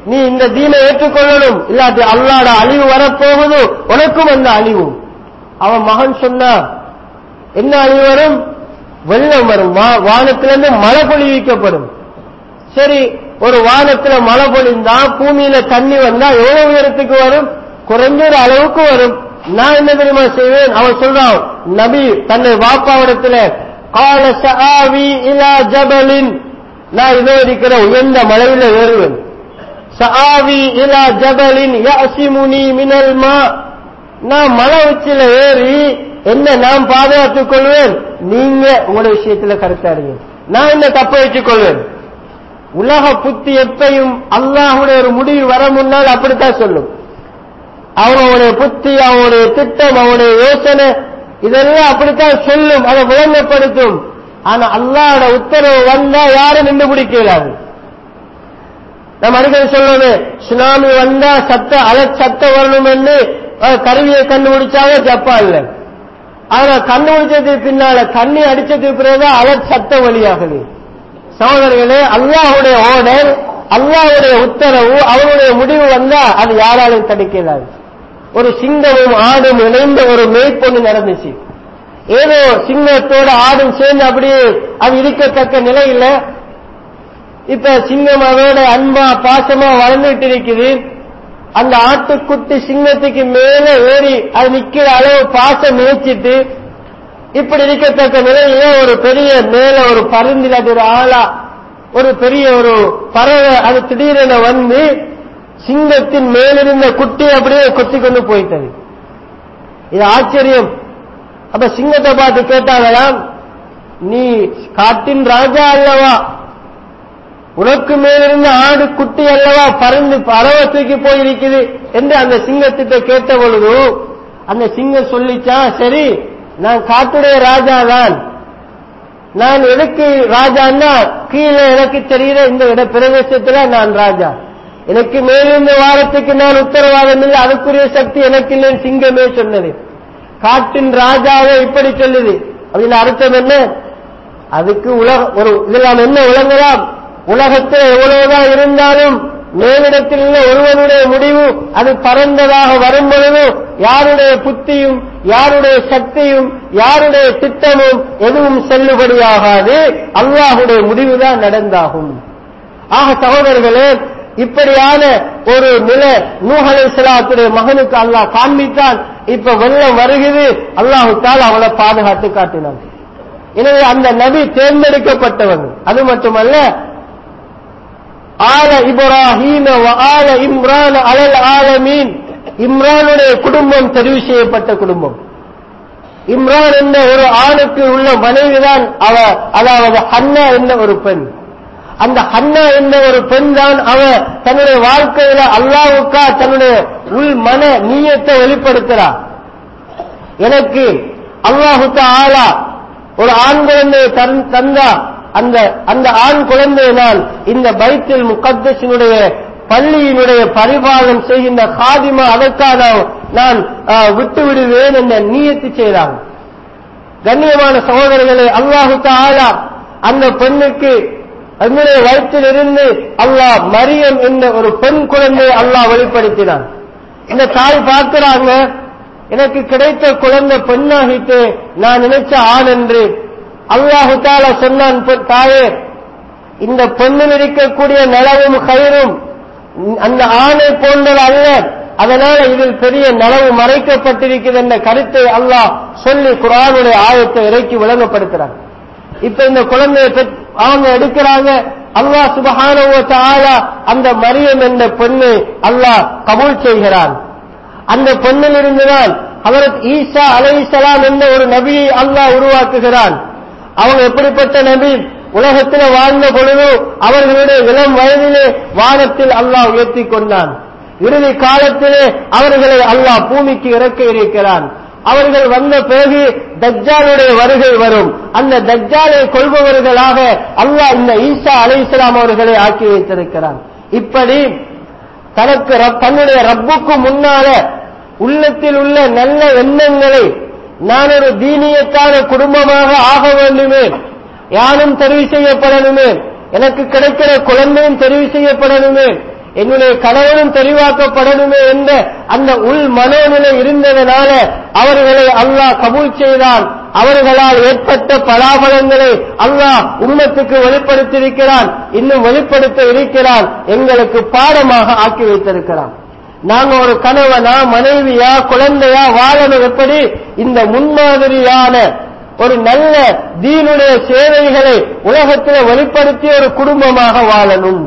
நீ இந்த தீனை ஏற்றுக்கொள்ளணும் இல்லாட்டி அல்லாட அழிவு வரப்போகுது உனக்கும் அந்த அழிவு அவன் மகன் சொன்னா என்ன அழிவு வரும் வெள்ளம் வரும் வா- வானத்திலிருந்து மழை பொழிவிக்கப்படும் சரி ஒரு வானத்துல மழை பொழிந்தா பூமியில தண்ணி வந்தா எவ்வளவு உயரத்துக்கு வரும் குறைஞ்ச ஒரு அளவுக்கு வரும் நான் என்ன தெரியுமா செய்வேன் அவன் சொல்றான் நபி தன்னை வாப்பாவிடத்துல கால சஆவி இலா ஜபலின் நான் இதோ இருக்கிற உயர்ந்த மலையில ஏறுவேன் சஆவி இலா ஜபலின் யசிமுனி மினல் மா நான் மலை உச்சில ஏறி என்ன நான் பாதுகாத்துக் கொள்வேன் நீங்க உங்களுடைய விஷயத்துல கருத்தா இருங்க நான் என்ன தப்ப வச்சுக் கொள்வேன் உலக புத்தி எப்பையும் அல்லாஹுடைய ஒரு முடிவு வர முன்னால் அப்படித்தான் சொல்லும் அவனுடைய புத்தி அவனுடைய திட்டம் அவனுடைய யோசனை இதெல்லாம் அப்படித்தான் சொல்லும் அதை விளங்கப்படுத்தும் ஆனா அல்லாஹோட உத்தரவு வந்தா யாரும் நின்று பிடிக்கலாது நம்ம அடிக்கடி சொல்லணும் சுனாமி வந்தா சத்த அல சத்த வரணும்னு அஹ், கருவியை கண்டுபிடிச்சாங்க ஜப்பான்ல ஆனா கண்டுபிடிச்சதுக்கு பின்னால தண்ணி அடிச்சதுக்கு பிறகுதான் அலர் சத்த வழியாகுது சகோதரர்களே அல்லாஹுடைய ஓர்டர் அல்லாஹுடைய உத்தரவு அவருடைய முடிவு வந்தா அது யாராலும் தடுக்கலாது ஒரு சிங்கமும் ஆடும் இணைந்த ஒரு மேய்ப்பொண்ணு நடந்துச்சு ஏதோ சிங்கத்தோட ஆடும் சேர்ந்து அப்படியே அது இருக்கத்தக்க நிலையில இப்ப சிங்கம் அதோட அன்பா பாசமா வளர்ந்துட்டு இருக்குது அந்த ஆட்டுக்குட்டி சிங்கத்துக்கு மேல ஏறி அது நிக்கிற அளவு பாசம் நினைச்சிட்டு இப்படி இருக்கத்தக்க நிலையில ஒரு பெரிய மேல ஒரு பருந்தில் அது ஒரு ஆளா ஒரு பெரிய ஒரு பறவை அது திடீரென வந்து சிங்கத்தின் மேலிருந்த குட்டி அப்படியே கொத்தி கொண்டு போயிட்டது இது ஆச்சரியம் அப்ப சிங்கத்தை பார்த்து கேட்டாங்களாம் நீ காட்டின் ராஜா அல்லவா உனக்கு மேலிருந்த ஆடு குட்டி அல்லவா பறந்து பறவை தூக்கி போயிருக்குது என்று அந்த சிங்கத்திட்ட கேட்ட பொழுது அந்த சிங்கம் சொல்லிச்சா சரி நான் காட்டுடைய ராஜா தான் நான் எதுக்கு ராஜான்னா கீழே எனக்கு தெரிகிற இந்த இட பிரதேசத்துல நான் ராஜா எனக்கு மேலிருந்து வாரத்துக்கு நான் உத்தரவாதம் இல்லை அதுக்குரிய சக்தி எனக்கு இல்லைன்னு சிங்கமே சொன்னது காட்டின் ராஜாவை இப்படி சொல்லுது அப்படின்னு அர்த்தம் என்ன அதுக்கு உலக ஒரு இதெல்லாம் என்ன உலகலாம் உலகத்தில் எவ்வளவுதான் இருந்தாலும் மேலிடத்தில் உள்ள ஒருவனுடைய முடிவு அது பறந்ததாக வரும் பொழுது யாருடைய புத்தியும் யாருடைய சக்தியும் யாருடைய திட்டமும் எதுவும் செல்லுபடியாகாது அல்லாஹுடைய முடிவுதான் நடந்தாகும் ஆக சகோதரர்களே இப்படியான ஒரு நிலை நூஹலை சலாத்துடைய மகனுக்கு அல்லாஹ் காண்பித்தான் இப்ப வெள்ளம் வருகிறது அல்லாஹு தால் அவளை பாதுகாத்து காட்டினான் எனவே அந்த நபி தேர்ந்தெடுக்கப்பட்டவன் அது மட்டுமல்ல ஆல இப்ராஹீம வ ஆல இம்ரான் அலல் ஆலமீன் இம்ரானுடைய குடும்பம் தெரிவு செய்யப்பட்ட குடும்பம் இம்ரான் என்ற ஒரு ஆணுக்கு உள்ள மனைவிதான் அவ அதாவது ஹன்னா என்ற ஒரு பெண் அந்த ஹன்னா என்ற ஒரு பெண் தான் அவ தன்னுடைய வாழ்க்கையில அல்லாவுக்கா தன்னுடைய உள் மன நீயத்தை வெளிப்படுத்துறார் எனக்கு அல்லாஹு ஆலா ஒரு ஆண் குழந்தையை தந்- தந்தா அந்த அந்த ஆண் குழந்தையை நான் இந்த பைத்தில் முகத்தசினுடைய பள்ளியினுடைய பரிபாலனம் செய்கின்ற காதிமா அதற்காக நான் ஆஹ், விட்டு விடுவேன் என்ற நீயத்து செய்தாங்க கண்ணியமான சகோதரர்களே அல்லாஹு ஆலா அந்த பெண்ணுக்கு அதனுடைய வயிற்றில் இருந்து அல்லாஹ் மரியம் என்ற ஒரு பெண் குழந்தையை அல்லாஹ் வெளிப்படுத்தினான் இந்த தாய் பார்க்கிறாங்க எனக்கு கிடைத்த குழந்தை பெண்ணாகிட்டு நான் நினைச்ச ஆண் என்று அல்லாஹு தாலா சொன்னான் பெண் தாயே இந்த பெண்ணில் இருக்கக்கூடிய நலவும் கயிறும் அந்த ஆணை போன்றது அல்ல அதனால இதில் பெரிய நலவு மறைக்கப்பட்டிருக்கிறது என்ற கருத்தை அல்லாஹ் சொல்லி குரானுடைய ஆயத்தை இறக்கி விளங்கப்படுத்துறான் இப்ப இந்த குழந்தையை பெற்- அவங்க எடுக்கிறாங்க அல்லாஹ் சுபஹானஹு வ தஆலா அந்த மரியம் என்ற பெண்ணை அல்லாஹ் கபூல் செய்கிறான் அந்த பெண்ணில் இருந்துதான் ஹஜரத் ஈசா அலைஹிஸ்ஸலாம் என்ற ஒரு நபியை அல்லாஹ் உருவாக்குகிறான் அவங்க எப்படிப்பட்ட நபி உலகத்தில் வாழ்ந்த பொழுது அவர்களுடைய இளம் வயதிலே வானத்தில் அல்லாஹ் உயர்த்தி கொண்டான் இறுதி காலத்திலே அவர்களை அல்லாஹ் பூமிக்கு இறக்க இருக்கிறான் அவர்கள் வந்த பிறகு தஜ்ஜாலுடைய வருகை வரும் அந்த தஜ்ஜாலை கொள்பவர்களாக அல்லாஹ் இந்த ஈசா அலைஹிஸ்ஸலாம் அவர்களை ஆக்கி வைத்திருக்கிறான் இப்படி தனக்கு ரப்- தன்னுடைய ரப்புக்கு முன்னால உள்ளத்தில் உள்ள நல்ல எண்ணங்களை நான் ஒரு தீனியத்தான குடும்பமாக ஆக வேண்டுமே யானும் தெரிவு செய்யப்படணுமே எனக்கு கிடைக்கிற குழந்தையும் தெரிவு செய்யப்படணுமே என்னுடைய கணவனும் தெளிவாக்கப்படணுமே என்ற அந்த உள் மனோநிலை இருந்ததனால அவர்களை அல்லாஹ் கபூல் செய்தான் அவர்களால் ஏற்பட்ட பலாபலங்களை அல்லாஹ் உம்மத்துக்கு வெளிப்படுத்தியிருக்கிறான் இன்னும் வெளிப்படுத்த இருக்கிறான் எங்களுக்கு பாடமாக ஆக்கி வைத்திருக்கிறான் நாங்க ஒரு கணவனா மனைவியா குழந்தையா வாழணும் எப்படி இந்த முன்மாதிரியான ஒரு நல்ல தீனுடைய சேவைகளை உலகத்தில் வெளிப்படுத்திய ஒரு குடும்பமாக வாழணும்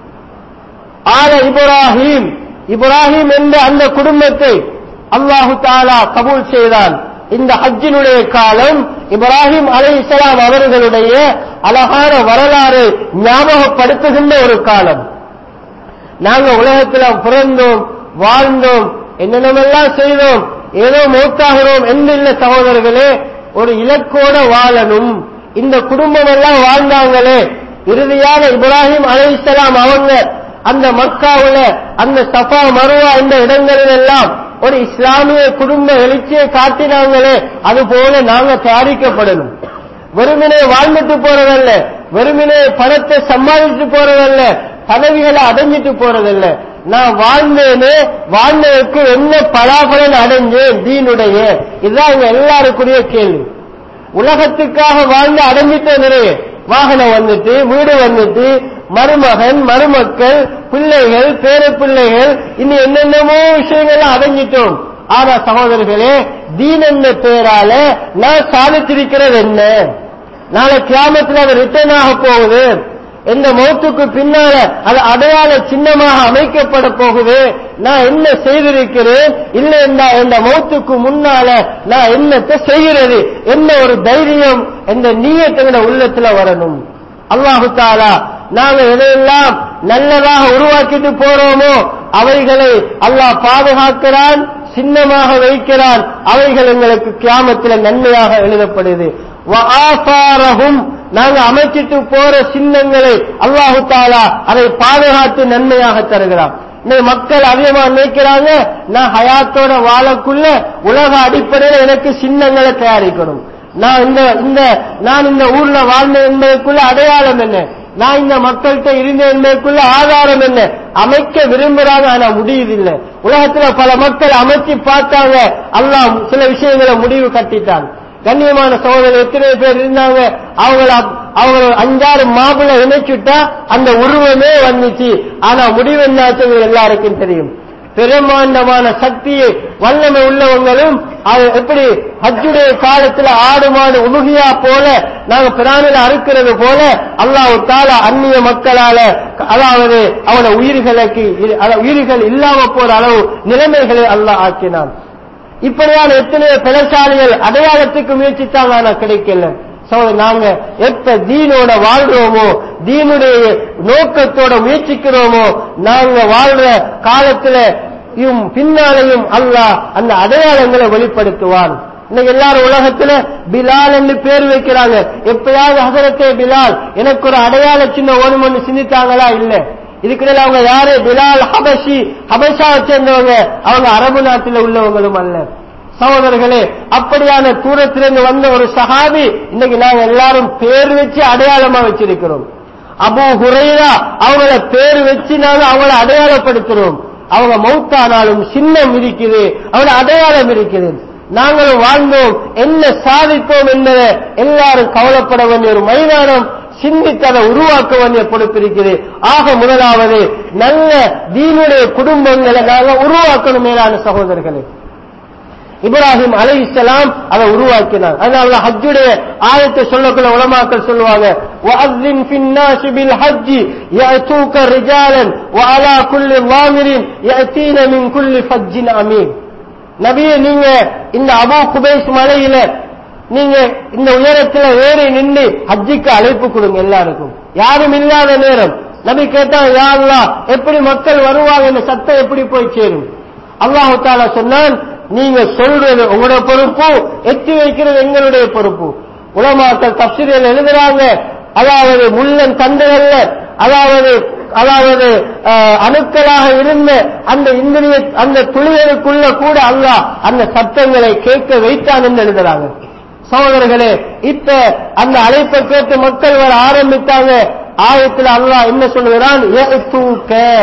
ஆல இப்ராஹிம் இப்ராஹிம் என்ற அந்த குடும்பத்தை அல்லாஹு தாலா கபூல் செய்தான் இந்த ஹஜ்ஜினுடைய காலம் இப்ராஹிம் அலை இஸ்லாம் அவர்களுடைய அழகான வரலாறு ஞாபகப்படுத்துகின்ற ஒரு காலம் நாங்க உலகத்துல பிறந்தோம் வாழ்ந்தோம் என்னென்னமெல்லாம் செய்தோம் ஏதோ மூத்தாகிறோம் என்றில்ல சகோதரர்களே ஒரு இலக்கோட வாழணும் இந்த குடும்பம் எல்லாம் வாழ்ந்தாங்களே இறுதியாக இப்ராஹிம் அலைஹிஸ்ஸலாம் அவங்க அந்த மக்காவுல அந்த சஃபா மருவா இந்த இடங்களில் எல்லாம் ஒரு இஸ்லாமிய குடும்ப எழுச்சியை காட்டினாங்களே அது போல நாங்க தயாரிக்கப்படணும் வெறுமனே வாழ்ந்துட்டு போறதல்ல வெறுமனே பணத்தை சம்பாதிச்சு போறதல்ல பதவிகளை அடைஞ்சிட்டு போறதல்ல நான் வாழ்ந்தேனே வாழ்ந்ததற்கு என்ன பலாபலன் அடைஞ்சேன் தீனுடைய இதுதான் அவங்க எல்லாருக்குரிய கேள்வி உலகத்துக்காக வாழ்ந்து அடைஞ்சிட்ட நிறைய வாகனம் வந்துட்டு வீடு வந்துட்டு மருமகன் மருமக்கள் பிள்ளைகள் பேர பிள்ளைகள் இன்னும் என்னென்னமோ விஷயங்கள் அடைஞ்சிட்டோம் ஆனா சகோதரர்களே தீன் என்ற பேரால நான் சாதித்திருக்கிறது என்ன நாளை கிராமத்தில் அது ரிட்டர்ன் ஆக போகுது எந்த மௌத்துக்கு பின்னால அது அடையாள சின்னமாக அமைக்கப்பட போகுது நான் என்ன செய்திருக்கிறேன் இல்லை என்ற இந்த மௌத்துக்கு முன்னால நான் என்னத்தை செய்கிறது என்ன ஒரு தைரியம் என்ற நீயத்தங்கட உள்ளத்துல வரணும் அல்லாஹு தாலா நாங்க எதையெல்லாம் நல்லதாக உருவாக்கிட்டு போறோமோ அவைகளை அல்லாஹ் பாதுகாக்கிறான் சின்னமாக வைக்கிறான் அவைகள் எங்களுக்கு கியாமத்தில் நன்மையாக எழுதப்படுது வஆசாரஹும் நாங்க அமைச்சிட்டு போற சின்னங்களை அல்லாஹு தாலா அதை பாதுகாத்து நன்மையாக தருகிறான் இன்னைக்கு மக்கள் அதிகமா நினைக்கிறாங்க நான் ஹயாத்தோட வாழக்குள்ள உலக அடிப்படையில் எனக்கு சின்னங்களை தயாரிக்கணும் நான் இந்த இந்த நான் இந்த ஊர்ல வாழ்ந்த என்பதற்குள்ள அடையாளம் என்ன நான் இந்த மக்கள்கிட்ட இருந்த என்பதற்குள்ள ஆதாரம் என்ன அமைக்க விரும்புறாங்க ஆனா முடியுதில்லை உலகத்துல பல மக்கள் அமைச்சு பார்த்தாங்க அல்லாஹ் சில விஷயங்களை முடிவு கட்டிட்டான் கண்ணியமான சகோதரர் எத்தனை பேர் இருந்தாங்க அவங்கள அவங்க அஞ்சாறு மாப்பிள்ள இணைச்சுட்டா அந்த உருவமே வந்துச்சு ஆனா முடிவு என்னாச்சு எல்லாருக்கும் தெரியும் பிரம்மாண்டமான சக்தியை வல்லமை உள்ளவங்களும் அது எப்படி ஹஜ்ஜுடைய காலத்துல ஆடு மாடு உலுகியா போல நாங்க பிராணில அறுக்கிறது போல அல்லாஹ் தால அந்நிய மக்களால அதாவது அவன உயிர்களுக்கு உயிர்கள் இல்லாம போற அளவு நிலைமைகளை அல்லாஹ் ஆக்கினான் இப்படியான எத்தனையோ பிறசாலிகள் அடையாளத்துக்கு முயற்சித்தாங்க ஆனா கிடைக்கல சோதரி நாங்க எப்ப தீனோட வாழ்றோமோ தீனுடைய நோக்கத்தோட முயற்சிக்கிறோமோ நாங்க வாழ்ற காலத்துல இம் பின்னாலையும் அல்லாஹ் அந்த அடையாளங்களை வெளிப்படுத்துவான் இன்னைக்கு எல்லாரும் உலகத்துல பிலால் என்று பேர் வைக்கிறாங்க எப்பயாவது ஹசரத்தே பிலால் எனக்கு ஒரு அடையாள சின்ன ஓணுமன்னு சிந்தித்தாங்களா இல்ல இதுக்கிடையில அவங்க யாரு பிலால் ஹபஷி ஹபஷாவை சேர்ந்தவங்க அவங்க அரபு நாட்டில் உள்ளவங்களும் அல்ல சகோதரர்களே அப்படியான தூரத்திலிருந்து வந்த ஒரு சஹாபி இன்னைக்கு நாங்க எல்லாரும் பேர் வச்சு அடையாளமா வச்சிருக்கிறோம் அபு ஹுரைரா அவங்கள பேர் வச்சு நாங்க அவங்கள அடையாளப்படுத்துறோம் அவங்க மௌத்தானாலும் சின்னம் இருக்குது அவங்கள அடையாளம் இருக்குது நாங்களும் வாழ்ந்தோம் என்ன சாதித்தோம் என்பதை எல்லாரும் கவலைப்பட வேண்டிய ஒரு மைதானம் சிந்தித்து அதை உருவாக்க வேண்டிய பொறுப்பு இருக்குது ஆக முதலாவது நல்ல தீனுடைய குடும்பங்களை நாங்கள் உருவாக்கணும் மேலான சகோதரர்களே இப்ராஹிம் அலை இஸ்லாம் அதை உருவாக்கினார் அதனால ஹஜ்ஜுடைய ஆயத்தை சொல்லக்குள்ள உலமாக்கள் சொல்லுவாங்க وَأَذِّنْ فِي النَّاسِ بِالْحَجِّ يَأْتُوكَ رِجَالًا وَعَلَى كُلِّ ضَامِرٍ يَأْتِينَ مِنْ كُلِّ فَجٍّ أَمِينٍ நபியே நீங்க இந்த அபு குபைஸ் மலையில நீங்க இந்த உயரத்துல ஏறி நின்று ஹஜ்ஜிக்கு அழைப்பு கொடுங்க எல்லாருக்கும் யாரும் இல்லாத நேரம் நபி கேட்டா யா அல்லாஹ் எப்படி மக்கள் வருவாங்க இந்த சத்தம் எப்படி போய் சேரும் அல்லாஹு தாலா சொன்னான் நீங்க சொல்றது உங்களோட பொறுப்பு எத்தி வைக்கிறது எங்களுடைய பொறுப்பு உலமாக்கள் தப்சிரியல் எழுதுறாங்க அதாவது முள்ளன் தண்டுகள்ல அதாவது அதாவது அஹ், அணுக்களாக இருந்த அந்த இந்திரிய அந்த துளிகளுக்குள்ள கூட அல்லாஹ் அந்த சத்தங்களை கேட்க வைத்தான் என்று எழுதுறாங்க சகோதரர்களே இப்ப அந்த அழைப்பை கேட்டு மக்கள் வர ஆரம்பித்தாங்க ஆயத்தில் அல்லாஹ் என்ன சொல்லுகிறான் "யஅ்தூக",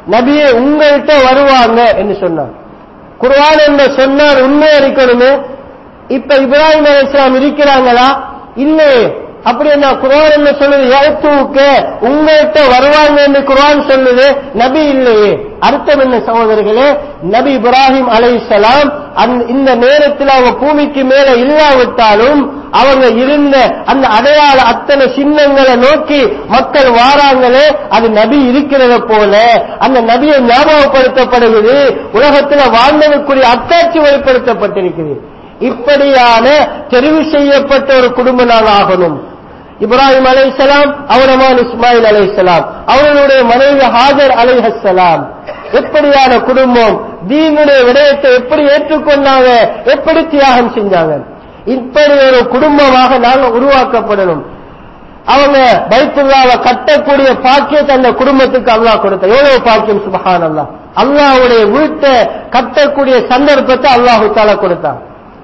நபியே உங்கள்கிட்ட வருவாங்க என்று சொன்னார் குர்ஆன் என்று சொன்னார் உண்மையா இருக்கணுமே இப்ப இப்ராஹிம் அலைஹிஸ்ஸலாம் இருக்கிறாங்களா இல்லையே அப்படி என்ன குர்ஆன் என்ன சொல்லுது எழுத்துக்க உங்கள்கிட்ட வருவாங்க என்று குர்ஆன் சொல்லுது நபி இல்லையே அர்த்தம் என்ன சகோதரர்களே நபி இப்ராஹிம் அலைஹிஸ்ஸலாம் அந்த- இந்த நேரத்தில் அவங்க பூமிக்கு மேல இல்லாவிட்டாலும் அவங்க இருந்த அந்த அடையாள அத்தனை சின்னங்களை நோக்கி மக்கள் வாராங்களே அது நபி இருக்கிறத போல அந்த நபியை ஞாபகப்படுத்தப்படுகிறது உலகத்தில் வாழ்ந்ததற்குரிய அத்தாட்சி வெளிப்படுத்தப்பட்டிருக்கிறது இப்படியான தெரிவு செய்யப்பட்ட ஒரு குடும்ப நாள் ஆகணும் இப்ராஹிம் அலைஹிஸ்ஸலாம் அவருடைய மகன் இஸ்மாயில் அலைஹிஸ்ஸலாம் அவர்களுடைய மனைவி ஹாஜர் அலைஹஸ்ஸலாம் எப்படியான குடும்பம் தீனுடைய விடயத்தை எப்படி ஏற்றுக்கொண்டாங்க எப்படி தியாகம் செஞ்சாங்க இப்படி ஒரு குடும்பமாக நாங்க உருவாக்கப்படணும் அவங்க பைத்துல்லாவை கட்டக்கூடிய பாக்கியத்தை அந்த குடும்பத்துக்கு அல்லாஹ் கொடுத்த எவ்வளவு பாக்கியம் சுபஹான் அல்லாஹ் அல்லாஹ்வுடைய வீட்டை கட்டக்கூடிய சந்தர்ப்பத்தை அல்லாஹு தாலா கொடுத்தான்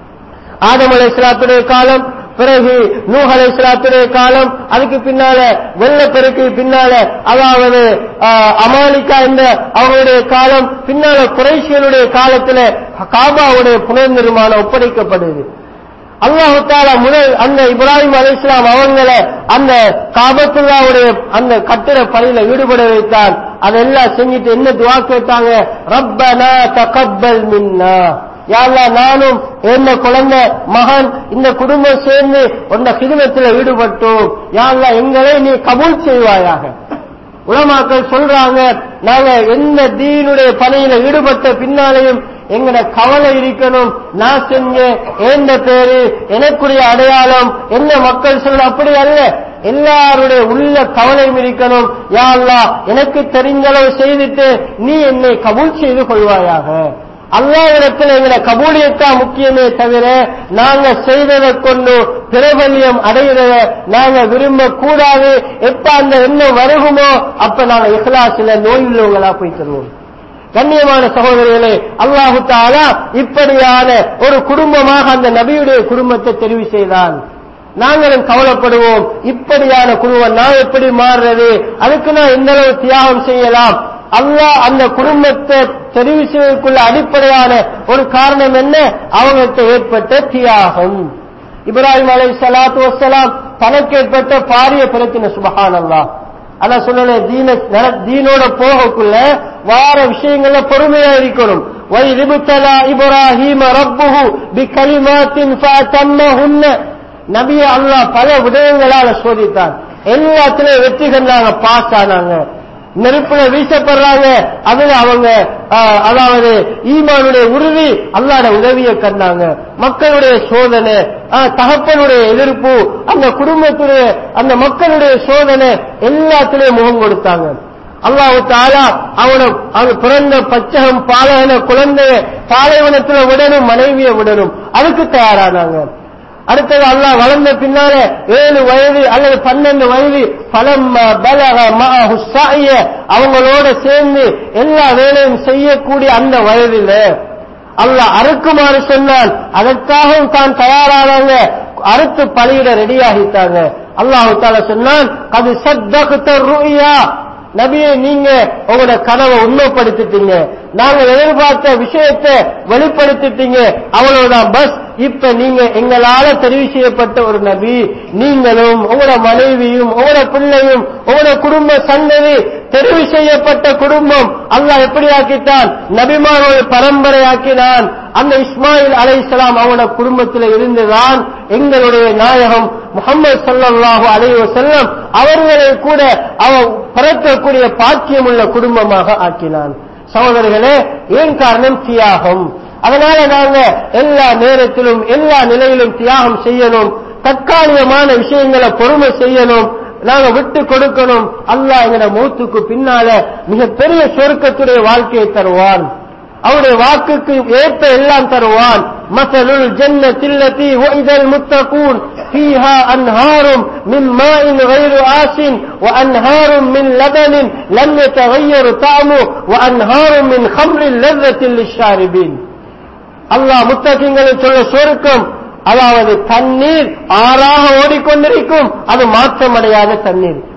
ஆதம் அலைஹிஸ்ஸலாத்துடைய காலம் பிறகு நூஹ் அலைஹிஸ்ஸலாத்துடைய காலம் அதுக்கு பின்னால வெள்ளப்பெருக்கு பின்னால அதாவது ஆஹ், அமாலிகா என்ற அவருடைய காலம் பின்னால குறைஷியனுடைய காலத்துல காபாவுடைய புனர் நிர்மாணம் ஒப்படைக்கப்படுது அல்லாஹு தாலா முதல் அந்த இப்ராஹிம் அலைஹிஸ்ஸலாம் அவங்கள அந்த காபத்துல்லாவுடைய அந்த கட்டிட பணியில ஈடுபட வைத்தார் அதெல்லாம் செஞ்சுட்டு என்ன துவா கேட்டாங்க ரப்பனா தகப்பல் மின்னா யா அல்லாஹ் நானும் என்ன குழந்தை மகன் இந்த குடும்பம் சேர்ந்து உன்ன கிதுமத்தில் ஈடுபட்டோம் யா அல்லாஹ் எங்களை நீ கபூல் செய்வாயாக உலமாக்கள் சொல்றாங்க நாங்க எந்த தீனுடைய பணியில ஈடுபட்ட பின்னாலேயும் எங்கட கவலை இருக்கணும் நான் செஞ்சேன் ஏந்த பேரு எனக்குரிய அடையாளம் என்ன மக்கள் சொல்ல அப்படி அல்ல எல்லாருடைய உள்ள கவலையும் இருக்கணும் யா அல்லாஹ் எனக்கு தெரிஞ்சளவு செய்துட்டு நீ என்னை கபூல் செய்து கொள்வாயாக அல்லாவிடத்தில் எங்களை கபூலியத்தான் முக்கியமே தவிர நாங்க செய்ததை கொண்டு பிரபல்யம் அடைகிறத நாங்க விரும்ப கூடாது எப்ப அந்த எண்ணம் வருகுமோ அப்ப நாங்க இஹ்லாசில நோயுள்ளவங்களா போய் தருவோம் கண்ணியமான சகோதரர்களே அல்லாஹு தாலா இப்படியான ஒரு குடும்பமாக அந்த நபியுடைய குடும்பத்தை தெரிவு செய்தான் நாங்களும் கவலைப்படுவோம் இப்படியான குடும்பம் நான் எப்படி மாறுறது அதுக்கு நான் எந்த அளவு தியாகம் செய்யலாம் அல்லாஹ் அந்த குடும்பத்தை தெரிவு செய்வதற்குள்ள அடிப்படையான ஒரு காரணம் என்ன அவங்கள்ட்ட ஏற்பட்ட தியாகம் இப்ராஹிம் அலை சலாத்து வசலாம் தனக்கு ஏற்பட்ட பாரிய பிரச்சனை சுபஹான் அல்லாஹ் அதான் சொல்லல தீன நட- தீனோட போகக்குள்ள வார விஷயங்கள்ல பொறுமையா இருக்கணும் வைரிபுத்தலா இப்ராஹிம ரப்புஹு பிகலிமாத்தின் ஃபஅத்தம்மஹுன்ன நபிய அல்லாஹ் பல விடயங்களால சோதித்தான் எல்லாத்திலையும் வெற்றி கண்டாங்க பாஸ் ஆனாங்க நெருப்புல வீசப்படுறாங்க அதுல அவங்க ஆஹ், அதாவது ஈமானுடைய உறுதி அல்லாட உதவியை கண்டாங்க மக்களுடைய சோதனை ஆஹ், தகப்பனுடைய எதிர்ப்பு அந்த குடும்பத்துடைய அந்த மக்களுடைய சோதனை எல்லாத்திலையும் முகம் கொடுத்தாங்க அல்லாஹு தாலா அவனை அவன் பிறந்த பச்சகம் பாலகன குழந்தைய பாலைவனத்துல விடணும் மனைவியை விடணும் அதுக்கு தயாரானாங்க அடுத்தது அல்லாஹ் வளர்ந்த பின்னால ஏழு வயது அல்லது பன்னெண்டு வயது பலம் பலக மஅஹு ஸஅய அவங்களோட சேர்ந்து எல்லா வேலையும் செய்யக்கூடிய அந்த வயதில அல்லாஹ் அறுக்குமாறு சொன்னான் அதற்காகவும் தான் தயாரானாங்க அறுத்து பலியிட ரெடியாகிட்டாங்க அல்லாஹு தாலா சொன்னான் அது சத்தகுத்த ருயா நபியை நீங்க உங்களோட கனவை உண்மைப்படுத்திட்டீங்க நாங்க எதிர்பார்த்த விஷயத்தை வெளிப்படுத்திட்டீங்க அவ்வளவுதான் பஸ் இப்ப நீங்க எங்களால தெரிவு செய்யப்பட்ட ஒரு நபி நீங்களும் உங்களோட மனைவியும் உங்களோட பிள்ளையும் உங்களோட குடும்ப சந்ததி தெரிவு செய்யப்பட்ட குடும்பம் அல்லாஹ் எப்படி ஆக்கிட்டான் நபிமாரோட பரம்பரை ஆக்கினான் அந்த இஸ்மாயில் அலைஹிஸ்ஸலாம் அவனோட குடும்பத்தில் இருந்துதான் எங்களுடைய நாயகம் முகமது ஸல்லல்லாஹு அலைஹி வஸல்லம் அவர்களை கூட அவன் பிறக்கக்கூடிய பாக்கியம் உள்ள குடும்பமாக ஆக்கினான் சகோதரர்களே ஏன் காரணம் தியாகம் அதனால நாங்க எல்லா நேரத்திலும் எல்லா நிலையிலும் தியாகம் செய்யணும் தற்காலிகமான விஷயங்களை பொறுமை செய்யணும் நாங்க விட்டு கொடுக்கணும் அல்லாஹ் எங்கட மூத்துக்கு பின்னால மிகப்பெரிய சொர்க்கத்துடைய வாழ்க்கையை தருவான் அவருடைய வாக்குக்கு ஏற்ப எல்லாம் தருவான் மசலுல் ஜன்னத்தில்லதி وإذا المتقون فيها أنهار من ماء غير آس وأنهار من لبن لم يتغير طعمه وأنهار من خمر لذة للشاربين அல்லாஹ் முத்தகிங்களை சொல்ல சொருக்கம் அதாவது தண்ணீர் ஆறாக ஓடிக்கொண்டிருக்கும் அது மாற்றமடையாத தண்ணீர்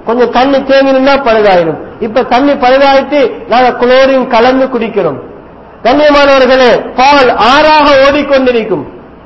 கொஞ்சம் தண்ணி தேங்கினா பழுதாயிடும் இப்ப தண்ணி பழுதாயிட்டு நாங்க குளோரின் கலந்து குடிக்கிறோம் கண்ணியமானவர்களே பால் ஆறாக ஓடிக்கொண்டிருக்கும்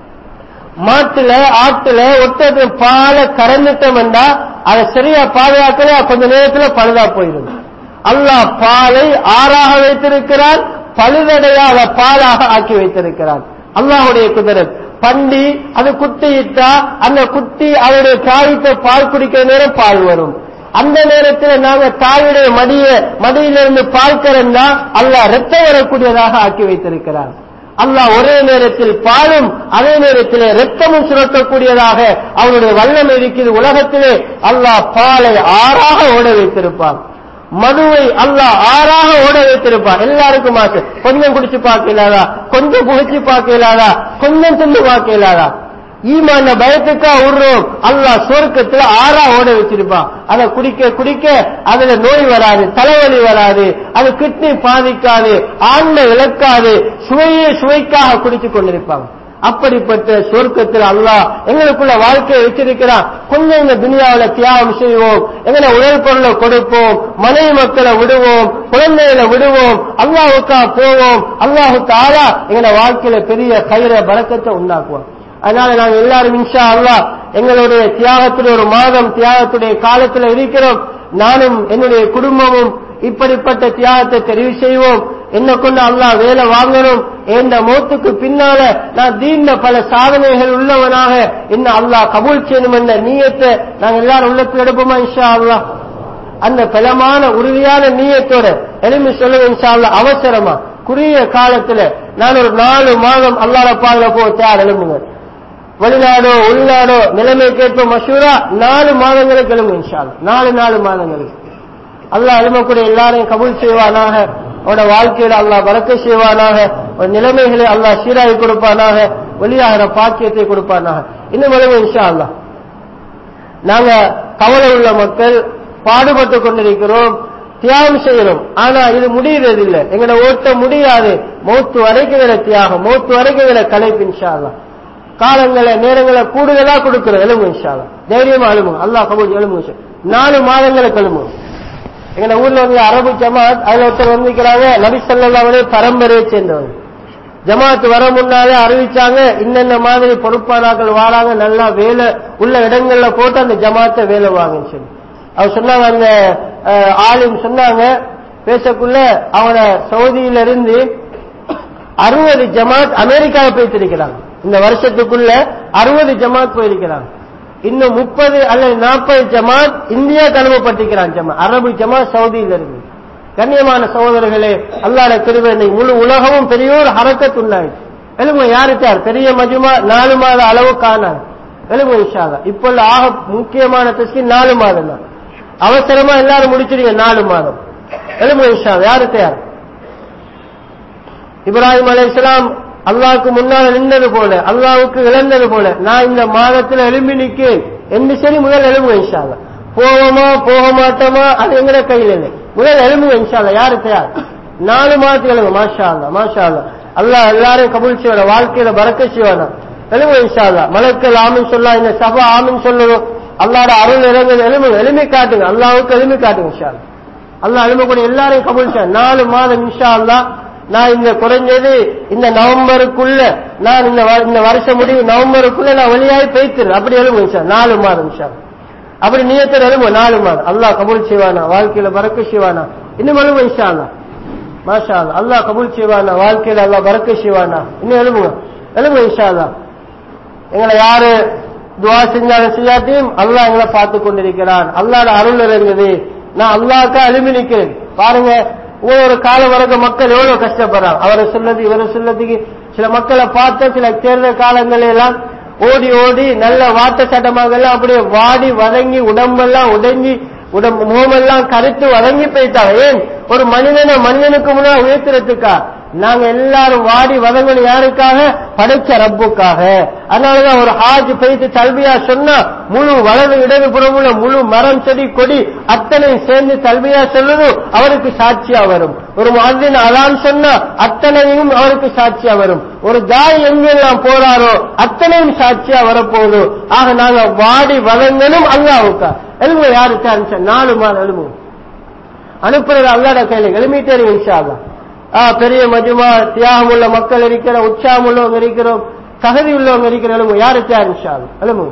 மாட்டுல ஆட்டுல ஒட்டது பாலை கறந்துட்டோம் என்றா அதை சரியா பாதுகாக்கல கொஞ்ச நேரத்துல பழுதா போயிடும் அல்லாஹ் பாலை ஆறாக வைத்திருக்கிறான் பழுதடையாத பாலாக ஆக்கி வைத்திருக்கிறான் அல்லாஹுடைய குதிரத் பண்டி அது குட்டியிட்டா அந்த குட்டி அதனுடைய தாய்த்த பால் குடிக்கிற நேரம் பால் வரும் அந்த நேரத்தில் நாங்க தாயுடைய மடிய மடியிலிருந்து பால் கறந்தா அல்லாஹ் ரத்தம் வரக்கூடியதாக ஆக்கி வைத்திருக்கிறான் அல்லாஹ் ஒரே நேரத்தில் பாலும் அதே நேரத்தில் ரத்தமும் சுரக்கக்கூடியதாக அவனுடைய வல்லமை இருக்குது உலகத்திலே அல்லாஹ் பாலை ஆறாக ஓட வைத்திருப்பான் மதுவை அல்லாஹ் ஆறாக ஓட வைத்திருப்பான் எல்லாருக்கும் ஆசை கொஞ்சம் குடிச்சு பார்க்க இல்லாதா கொஞ்சம் புகைச்சு பார்க்க இல்லாதா கொஞ்சம் தின்னு பார்க்க இல்லாதா ஈமான பயத்துக்கா விடுறோம் அல்லாஹ் சொர்க்கத்துல ஆறா ஓட வச்சிருப்பான் அதை குடிக்க குடிக்க அதுல நோய் வராது தலைவலி வராது அது கிட்னி பாதிக்காது ஆண்மை இழக்காது சுவையே சுவைக்காக குடிச்சு கொண்டிருப்பாங்க அப்படிப்பட்ட சொர்க்கத்தில் அல்லாஹ் எங்களுக்குள்ள வாழ்க்கையை வச்சிருக்கிறான் கொஞ்சம் இந்த துனியாவில தியாகம் செய்வோம் எங்களை உடல் பொருளை கொடுப்போம் மனைவி மக்களை விடுவோம் குழந்தைகளை விடுவோம் அல்லாஹுக்கா போவோம் அல்லாஹுக்கு ஆளா எங்களை வாழ்க்கையில பெரிய கயிற பழக்கத்தை உண்டாக்குவோம் அதனால நாங்க எல்லாரும் இன்ஷா அல்லாஹ் எங்களுடைய தியாகத்துடைய ஒரு மாதம் தியாகத்துடைய காலத்துல இருக்கிறோம் நானும் என்னுடைய குடும்பமும் இப்படிப்பட்ட தியாகத்தை தெரிவு செய்வோம் என்ன கொண்டு அல்லாஹ் வேலை வாங்கணும் என்ற மௌத்துக்கு பின்னால நான் தீண்ட பல சாதனைகள் உள்ளவனாக என்ன அல்லாஹ் கபூல் செய்யணும் என்ற நீயத்தை நாங்க எல்லாரும் உள்ளத்தில் எடுப்போமா இன்ஷா அல்லாஹ் அந்த பலமான உறுதியான நீயத்தோட எளிமை சொல்லுங்க இன்ஷா அல்லாஹ் அவசரமா குறுகிய காலத்துல நான் ஒரு நாலு மாதம் அல்லாஹ் பாதுல போ தேர் எழுப்புங்க வெளிநாடோ உள்நாடோ நிலைமை கேட்ப மஷூரா நாலு மாதங்களுக்கு எழும்புங்க இன்ஷா அல்லாஹ் நாலு நாலு மாதங்களுக்கு அல்லாஹ் எழுமக்கூடிய எல்லாரையும் கபூல் செய்வானாக அவனோட வாழ்க்கையில அல்லாஹ் வரக்க செய்வானாக ஒரு நிலைமைகளை அல்லாஹ் சீராகி கொடுப்பானாக வெளியாகிற பாக்கியத்தை கொடுப்பானாக இன்னும் எழுவும் இன்ஷா அல்லாஹ் நாங்க கவலை உள்ள மக்கள் பாடுபட்டு கொண்டிருக்கிறோம் தியாகம் செய்யறோம் ஆனா இது முடியறது இல்ல எங்கட ஓட்ட முடியாது மௌத்து வரைக்கும் வேற தியாகம் மௌத்து வரைக்கும் வேற கலைப்பு இன்ஷா அல்லாஹ் காலங்களை நேரங்களை கூடுதலா கொடுக்கிறோம் எழும்பு இன்ஷா அல்லாஹ் தைரியமா எழும்புங்க அல்லாஹ் கபூல் எழும்புங்க நாலு மாதங்களுக்கு எழும்புங்க எங்க ஊர்ல வந்து அரபு ஜமாத் அதுல ஒருத்தர் வந்திருக்கிறாங்க நபி ஸல்லல்லாஹு பரம்பரையை சேர்ந்தவங்க ஜமாத் வர முன்னாலே அறிவிச்சாங்க இன்னென்ன மாதிரி பொறுப்பானாக்கள் வாராங்க நல்லா வேலை உள்ள இடங்கள்ல போட்டு அந்த ஜமாத்தை வேலை வாங்கன்னு சொல்லி அவர் சொன்னாங்க அந்த அஹ், ஆலிம் சொன்னாங்க பேசக்குள்ள அவன சவுதியில இருந்து அறுபது ஜமாத் அமெரிக்காவை போய்த்திருக்கிறாங்க இந்த வருஷத்துக்குள்ள அறுபது ஜமாத் போயிருக்கிறாங்க இன்னும் முப்பது அல்லது நாற்பது ஜமாத் இந்தியா கழுவப்பட்டிருக்கிறான் ஜமாத் அரபு ஜமாத் சவுதியில இருந்து கண்ணியமான சகோதரர்களே அல்லாட கிருபை இன்னைக்கு முழு உலகமும் பெரிய ஒரு ஹரக்கத் உண்டாயிடுச்சு எழுங்க யாருக்கார் பெரிய மஜுமா நாலு மாத அளவு காணாது எழுங்க இன்ஷால்லா இப்போ ஆக முக்கியமான தஸ்கி நாலு மாதம் தான் அவசரமா எல்லாரும் முடிச்சிருங்க நாலு மாதம் எழுங்க இன்ஷால்லா யாரு தயார் இப்ராஹிம் அலைஹிஸ்ஸலாம் அல்லாஹ்வுக்கு முன்னால் நின்றது போல அல்லாஹ்வுக்கு இழந்தது போல நான் இந்த மாதத்துல எழும்பி நிற்கேன் என்று சரி முதல் எழும்புங்க இன்ஷால்லா போவோமா போக மாட்டோமா அது எங்கட கையில் இல்லை முதல் எழும்புங்க இன்ஷால்லா யாரு தயார் நாலு மாதத்துக்கு எழுங்க மாஷா அல்லா மாஷா அல்லா அல்லாஹ் எல்லாரையும் கபூல் செய்வான வாழ்க்கையில பறக்க செய்வானா எழும்புங்க இன்ஷா அல்லா மலக்கள் ஆமின் சொல்லா இந்த சபா ஆமின் சொல்லணும் அல்லாட அருள் இறங்குது எழும்புங்க எலும்பி காட்டுங்க அல்லாஹ்வுக்கு எலும்பி காட்டுங்க இன்ஷா அல்லா அல்லாஹ் எழும்பக்கூடிய எல்லாரையும் கபூல் செய்ய நாலு மாதம் இன்ஷா அல்லா நான் இந்த குறைஞ்சது இந்த நவம்பருக்குள்ள நான் இந்த வ- இந்த வருஷம் முடிவு நவம்பருக்குள்ள நான் வெளியாகி பேய்த்திருந்தேன் அப்படி எழுதுங்க சார் நாலு மாதம் சார் அப்படி நீயத்தில் எழுதுங்க நாலு மாதம் அல்லாஹ் கபூல் செய்வானா வாழ்க்கையில பறக்க செய்வானா இன்னும் எழுதுங்க இன்ஷா அல்லாஹ் மாஷா அல்லாஹ் அல்லாஹ் கபூல் செய்வானா வாழ்க்கையில அல்லாஹ் பறக்க செய்வானா இன்னும் எழுதுங்க எழுதுங்க இன்ஷா அல்லாஹ் எங்களை யாரு துவா செஞ்சாலும் செய்யாட்டியும் அல்லாஹ் எங்களை பார்த்து கொண்டிருக்கிறான் அல்லாஹ் அருள் இறங்குது நான் அல்லாஹ்க்கா எழுப்பி நிற்கிறேன் பாருங்க ஒவ்வொரு காலம் வரைக்கும் மக்கள் எவ்வளவு கஷ்டப்படுறாங்க அவரை சொல்லது இவரை சொல்லதுக்கு சில மக்களை பார்த்த சில தேர்தல் காலங்களில் எல்லாம் ஓடி ஓடி நல்ல வாட்ட சட்டமாக எல்லாம் அப்படியே வாடி வதங்கி உடம்பெல்லாம் உடைஞ்சி உடம்பு முகமெல்லாம் கருத்து வதங்கி போயிட்டாங்க ஏன் ஒரு மனிதனை மனிதனுக்கு முன்னாடி உயர்த்துறதுக்கா நாங்க எல்லாரும் வாடி வதங்கணும் யாருக்காக படைச்ச ரப்புக்காக அதனாலதான் ஒரு ஹாஜ் பெய்து தல்வியா சொன்னா முழு வலது இடது புறமுள்ள முழு மரம் செடி கொடி அத்தனை சேர்ந்து தல்வியா சொல்லணும் அவருக்கு சாட்சியா வரும் ஒரு மாதிரின் அதான் சொன்னா அத்தனையும் அவருக்கு சாட்சியா வரும் ஒரு தாய் எங்கெல்லாம் போறாரோ அத்தனையும் சாட்சியா வரப்போகுது ஆக நாங்க வாடி வதங்கணும் அல்லாவுக்கா எழுமுங்க யாரு சார் நாலு மாதம் எழுமுங்க அனுப்புறது அல்லாட கையில எழுமிட்டே இன்ஷா அல்லாஹ். ஆ, பெரிய மஜுமா தியாகம் உள்ள மக்கள் இருக்கிற உற்சாகம் உள்ளவங்க இருக்கிறோம் தகுதி உள்ளவங்க இருக்கிற எழுமுங்க யாரு சார் இன்ஷா அல்லாஹ். எழுமுங்க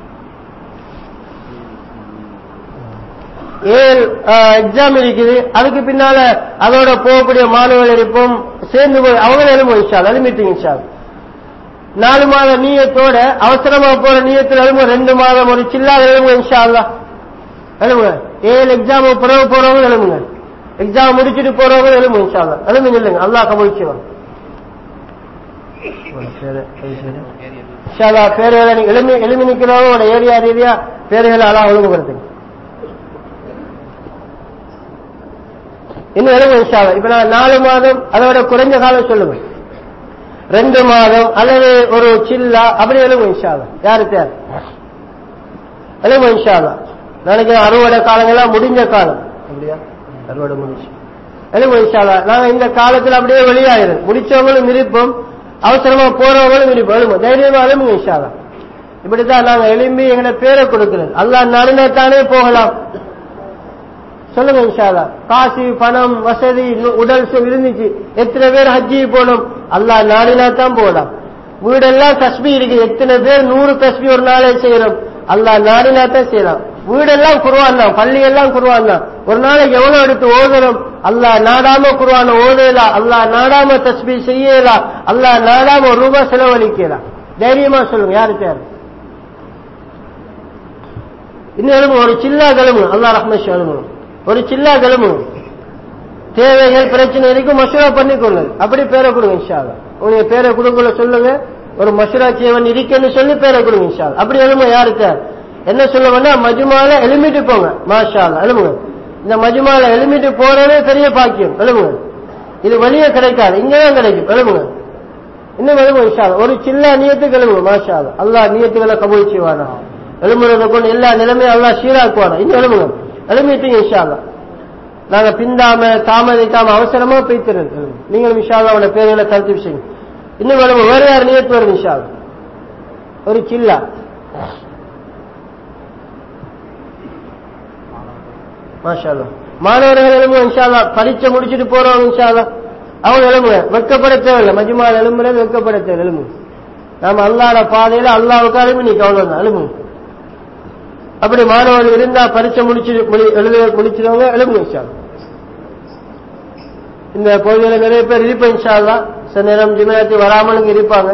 ஏழு எக்ஸாம் இருக்குது அதுக்கு பின்னால அதோட போகக்கூடிய மாணவர்கள் இருப்போம் சேர்ந்து போய் அவங்க எழுமும் இன்ஷால் அது மீட்டிங் இன்ஷால் நாலு மாத நீயத்தோட அவசரமா போற நீயத்தில் எழுமும் ரெண்டு மாதம் ஒரு சில்லாத எழுமுங்க இன்ஷா அல்லா எழுமுங்க ஏழு எக்ஸாம் பிறகு போறவங்க எழுமுங்க எக்ஸாம் முடிச்சுட்டு போறவங்க எழுமுங்க இன்ஷா அல்லா எழுமுங்க இல்லைங்க அல்லாஹ் கபலிச்சுவாங்க இன்ஷா அல்லாஹ் பேர்களை நீங்க எழுமி எழுமி நிக்கிறவங்க ஏரியா ரீதியா பேர்களை அல்லாஹ் ஒழுங்குபடுத்துங்க இன்னும் எழுபது இன்ஷா அல்லாஹ். இப்ப நான் நாலு மாதம் அதோட குறைஞ்ச காலம் சொல்லுங்க ரெண்டு மாதம் அல்லது ஒரு சில்லா அப்படி எழுபது இன்ஷா அல்லாஹ். யாரு தேர் எழுபது இன்ஷா அல்லாஹ். நாளைக்கு அறுவடை காலங்கள்லாம் முடிஞ்ச காலம் அப்படியா அறுவடை முடிச்சு எழுபது இன்ஷா அல்லாஹ். நாங்க இந்த காலத்துல அப்படியே வெளியாயிரும் முடிச்சவங்களும் இருப்போம் அவசரமா போறவங்களும் இருப்போம் எழுவோம் தைரியமா எழுமுங்க இன்ஷா அல்லாஹ். இப்படித்தான் நாங்க எழும்பி எங்களை பேரை கொடுக்கிறது அல்லாஹ் நடந்தே தானே போகலாம் சொல்லுங்க இன்ஷால்லா காசு பணம் வசதி நு- உடல் சு- இருந்துச்சு எத்தனை பேர் ஹஜ்ஜி போனோம் அல்லாஹ் நாடினா தான் போகலாம் வீடெல்லாம் தஸ்பி இருக்கு எத்தனை பேர் நூறு தஸ்பி ஒரு நாளே செய்யறோம் அல்லாஹ் நாடினா தான் செய்யலாம் வீடெல்லாம் குருவான் தான் பள்ளி எல்லாம் குருவான் தான் ஒரு நாளைக்கு எவ்வளவு எடுத்து ஓதுறோம் அல்லாஹ் நாடாம குருவான ஓதலாம் அல்லாஹ் நாடாம தஸ்பி செய்யலாம் அல்லாஹ் நாடாம ஒரு ரூபாய் செலவழிக்கலாம் தைரியமா சொல்லுங்க யாரு தேவை இன்னும் எழுமு ஒரு சில்லா கிளம்பு அல்லாஹ் ரஹ்மஷ் எழுமு ஒரு சில்லா கிளம்பு தேவைகள் பிரச்சனை இருக்கும் மசூரா பண்ணிக்கொள்ளுங்க அப்படி பேரை கொடுங்க இன்ஷா அல்லாஹ். உங்க பேரை கொடுக்கல சொல்லுங்க ஒரு மசூரா செய்வன் இருக்குன்னு சொல்லி பேரை கொடுங்க இன்ஷா அல்லாஹ். அப்படி எழுமு யாருக்கு என்ன சொல்லுவேன்னா மஜுமால எலுமிட்டு போங்க மாஷா அல்லாஹ். எழுமுங்க இந்த மஜுமால எலுமிட்டு போறதே பெரிய பாக்கியம் எழுமுங்க இது வெளியே கிடைக்காது இங்கதான் கிடைக்கும் எழுமுங்க இன்னும் எழுமுங்க இன்ஷா அல்லாஹ். ஒரு சில்லா நியத்துக்கு எழுமுங்க மாஷா அல்லாஹ். அல்லாஹ் நியத்துக்களை கபூல் செய்வானா எழுமுறதை கொண்டு எல்லா நிலைமையும் அல்லாஹ் சீராக்குவானா இன்னும் எழுமுங்க எழுமிட்டீங்க இன்ஷா அல்லாஹ். நாங்க பிந்தாம தாமதிக்காம அவசரமா போய்த்திருது நீங்களும் விஷாலா அவனோட பேர்களை கருத்து விஷயம் இன்னும் வேணும் வேற யார் நியத்து வரும் விஷால் ஒரு சில்லா மாஷா அல்லாஹ். மாணவர்கள் எழும்புவோம் இன்ஷால்லா பரீட்சை முடிச்சுட்டு போறவங்க இன்ஷால்லா அவங்க எழும்புங்க வெட்கப்பட தேவையில்லை மஜ்மால் எழும்புறது வெட்கப்பட தேவை எழும்பு நாம அல்லாட பாதையில அல்லாவுக்கு அழுமி நீ கவலை தான் எழும்பு அப்படி மாணவர்கள் இருந்தா பரீட்சை முடிச்சு முடி- எழுத முடிச்சிருவங்க எழும்புங்க இன்ஷால்லா இந்த பகுதியில் நிறைய பேர் இருப்பேன் இன்ஷால்லா சில நேரம் ஜிமனத்தை வராமலுங்க இருப்பாங்க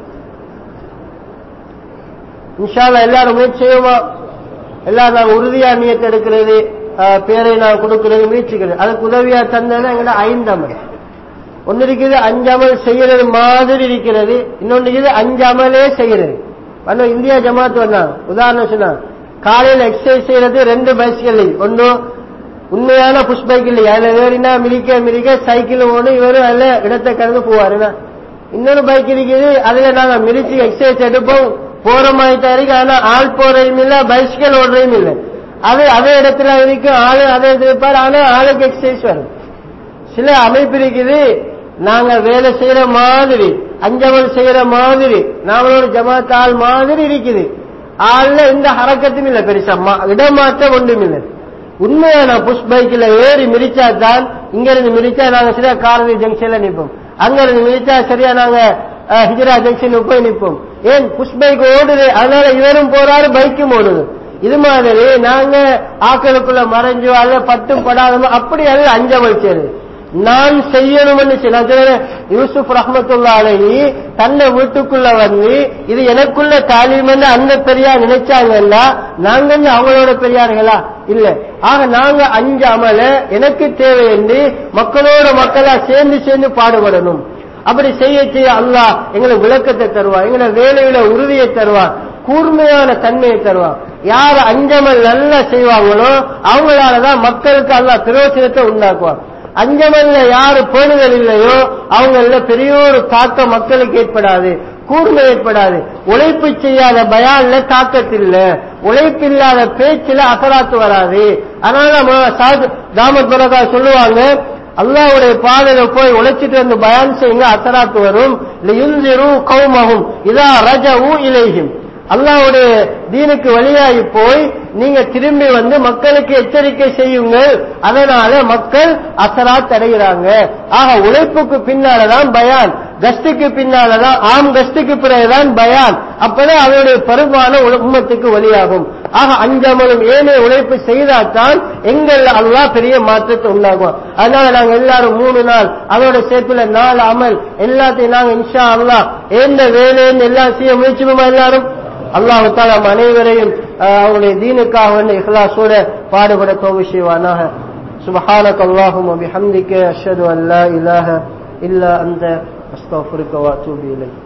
இன்ஷால்லா எல்லாரும் முயற்சி செய்வோமா எல்லாரும் நாங்கள் உறுதியா நியத்தை எடுக்கிறது ஆஹ், பேரை நான் கொடுக்கிறது முயற்சிக்கிறது அதுக்கு உதவியா தந்தது எங்கட ஐந்தமல் ஒன்னு இருக்குது அஞ்சமல் செய்யறது மாதிரி இருக்கிறது இன்னொன்னு இருக்குது அஞ்சமலே செய்யறது பண்ண இந்தியா ஜமாத் வந்தாங்க உதாரணம் சொன்னாங்க காலையில எக்ஸசைஸ் செய்யறது ரெண்டு பைஸ்கள் ஒன்னு உண்மையான புஷ் பைக் இல்லையா அதுல வேறினா மிதிக்க மிதிக்க சைக்கிள் ஓடும் இவரும் அதுல இடத்தை கடந்து போவாருன்னா இன்னொரு பைக் இருக்குது அதுல நாங்க மிதிச்சு எக்ஸசைஸ் எடுப்போம் போற மாதிரி தான் இருக்கு ஆனா ஆள் போறதும் இல்ல பைஸ்கல் ஓடுறதும் இல்ல அது அதே இடத்துல இருக்கும் ஆளு அதே இது இருப்பார் ஆனா ஆளுக்கு எக்ஸசைஸ் வரும் சில அமைப்பு இருக்குது நாங்க வேலை செய்யற மாதிரி அஞ்சவல் செய்யற மாதிரி நாமளோட ஜமாத் ஆள் மாதிரி இருக்குது ஆள்ல எந்த ஹரக்கத்தும் இல்ல பெருசா மா- இடமாற்றம் ஒன்றும் இல்லை உண்மையான புஷ் பைக்ல ஏறி மிதிச்சா தான் இங்க இருந்து மிதிச்சா நாங்க சரியா காரதி ஜங்ஷன்ல நிப்போம் அங்க இருந்து மிதிச்சா சரியா நாங்க அஹ், ஹிஜ்ரா ஜங்ஷன் போய் நிப்போம் ஏன் புஷ் பைக் ஓடுது அதனால இவரும் போறாரு பைக்கும் ஓடுது இது மாதிரி நாங்க ஆக்களுக்குள்ள மறைஞ்சோ அல்ல பட்டும் படாதமோ அப்படி அல்ல அஞ்சமல் சேருது நான் செய்யணும்னு சில பேர் யூசுப் ரஹ்மத்துல்லா அலைஹி தன்னை வீட்டுக்குள்ள வந்து இது எனக்குள்ள தாலீம்னு அந்த பெரியார் நினைச்சாங்கல்ல நாங்க வந்து அவங்களோட பெரியார்களா இல்ல ஆக நாங்க அஞ்சு அமல எனக்கு தேவை என்று மக்களோட மக்களா சேர்ந்து சேர்ந்து பாடுபடணும் அப்படி செய்ய செய்ய அல்லாஹ் எங்களுக்கு விளக்கத்தை தருவான் எங்களை வேலையில உறுதியை தருவான் கூர்மையான தன்மையை தருவான் யார் அஞ்சமல் நல்லா செய்வாங்களோ அவங்களாலதான் மக்களுக்கு அல்லாஹ் பிரயோஜனத்தை உண்டாக்குவான் அஞ்சமல்ல யாரு பேணுதல் இல்லையோ அவங்கள பெரிய ஒரு தாக்கம் மக்களுக்கு ஏற்படாது கூர்மை ஏற்படாது உழைப்பு செய்யாத பயான்ல தாக்கத்தில்ல உழைப்பு இல்லாத பேச்சுல அசராத்து வராது அதனால நம்ம சாது தாமத் பரதா சொல்லுவாங்க அல்லாவுடைய பாதையில போய் உழைச்சிட்டு வந்து பயான் செய்யுங்க அசராத்து வரும் லியுன்சிரு கௌமஹும் இதா ரஜவு இலைஹிம் அல்லாவுடைய தீனுக்கு வழியாகி போய் நீங்க திரும்பி வந்து மக்களுக்கு எச்சரிக்கை செய்யுங்கள் அதனால மக்கள் அசராத் அடைகிறாங்க ஆக உழைப்புக்கு பின்னாலதான் பயான் கஸ்டுக்கு பின்னாலதான் ஆம் கஸ்டுக்கு பிறகுதான் பயான் அப்பதான் அவருடைய பெரும்பான உம்மத்துக்கு வழியாகும் ஆக அஞ்சமலும் ஏனைய உழைப்பு செய்தால்தான் எங்கள் அல்லாஹ் பெரிய மாற்றத்தை உண்டாகும் அதனால நாங்க எல்லாரும் மூணு நாள் அதோட சேர்த்துல நாலு அமல் எல்லாத்தையும் நாங்க இன்ஷா அல்லாஹ் எந்த வேலைன்னு எல்லாம் செய்ய முயற்சிப்போமா எல்லாரும் அல்லாஹ் தாலா நம் அனைவரையும் அஹ், அவருடைய தீனுக்காக வந்து இஹ்லாஸோட பாடுபட தோவு செய்வானாக سبحانك اللهم وبحمدك أشهد أن لا إله إلا أنت أستغفرك وأتوب إليك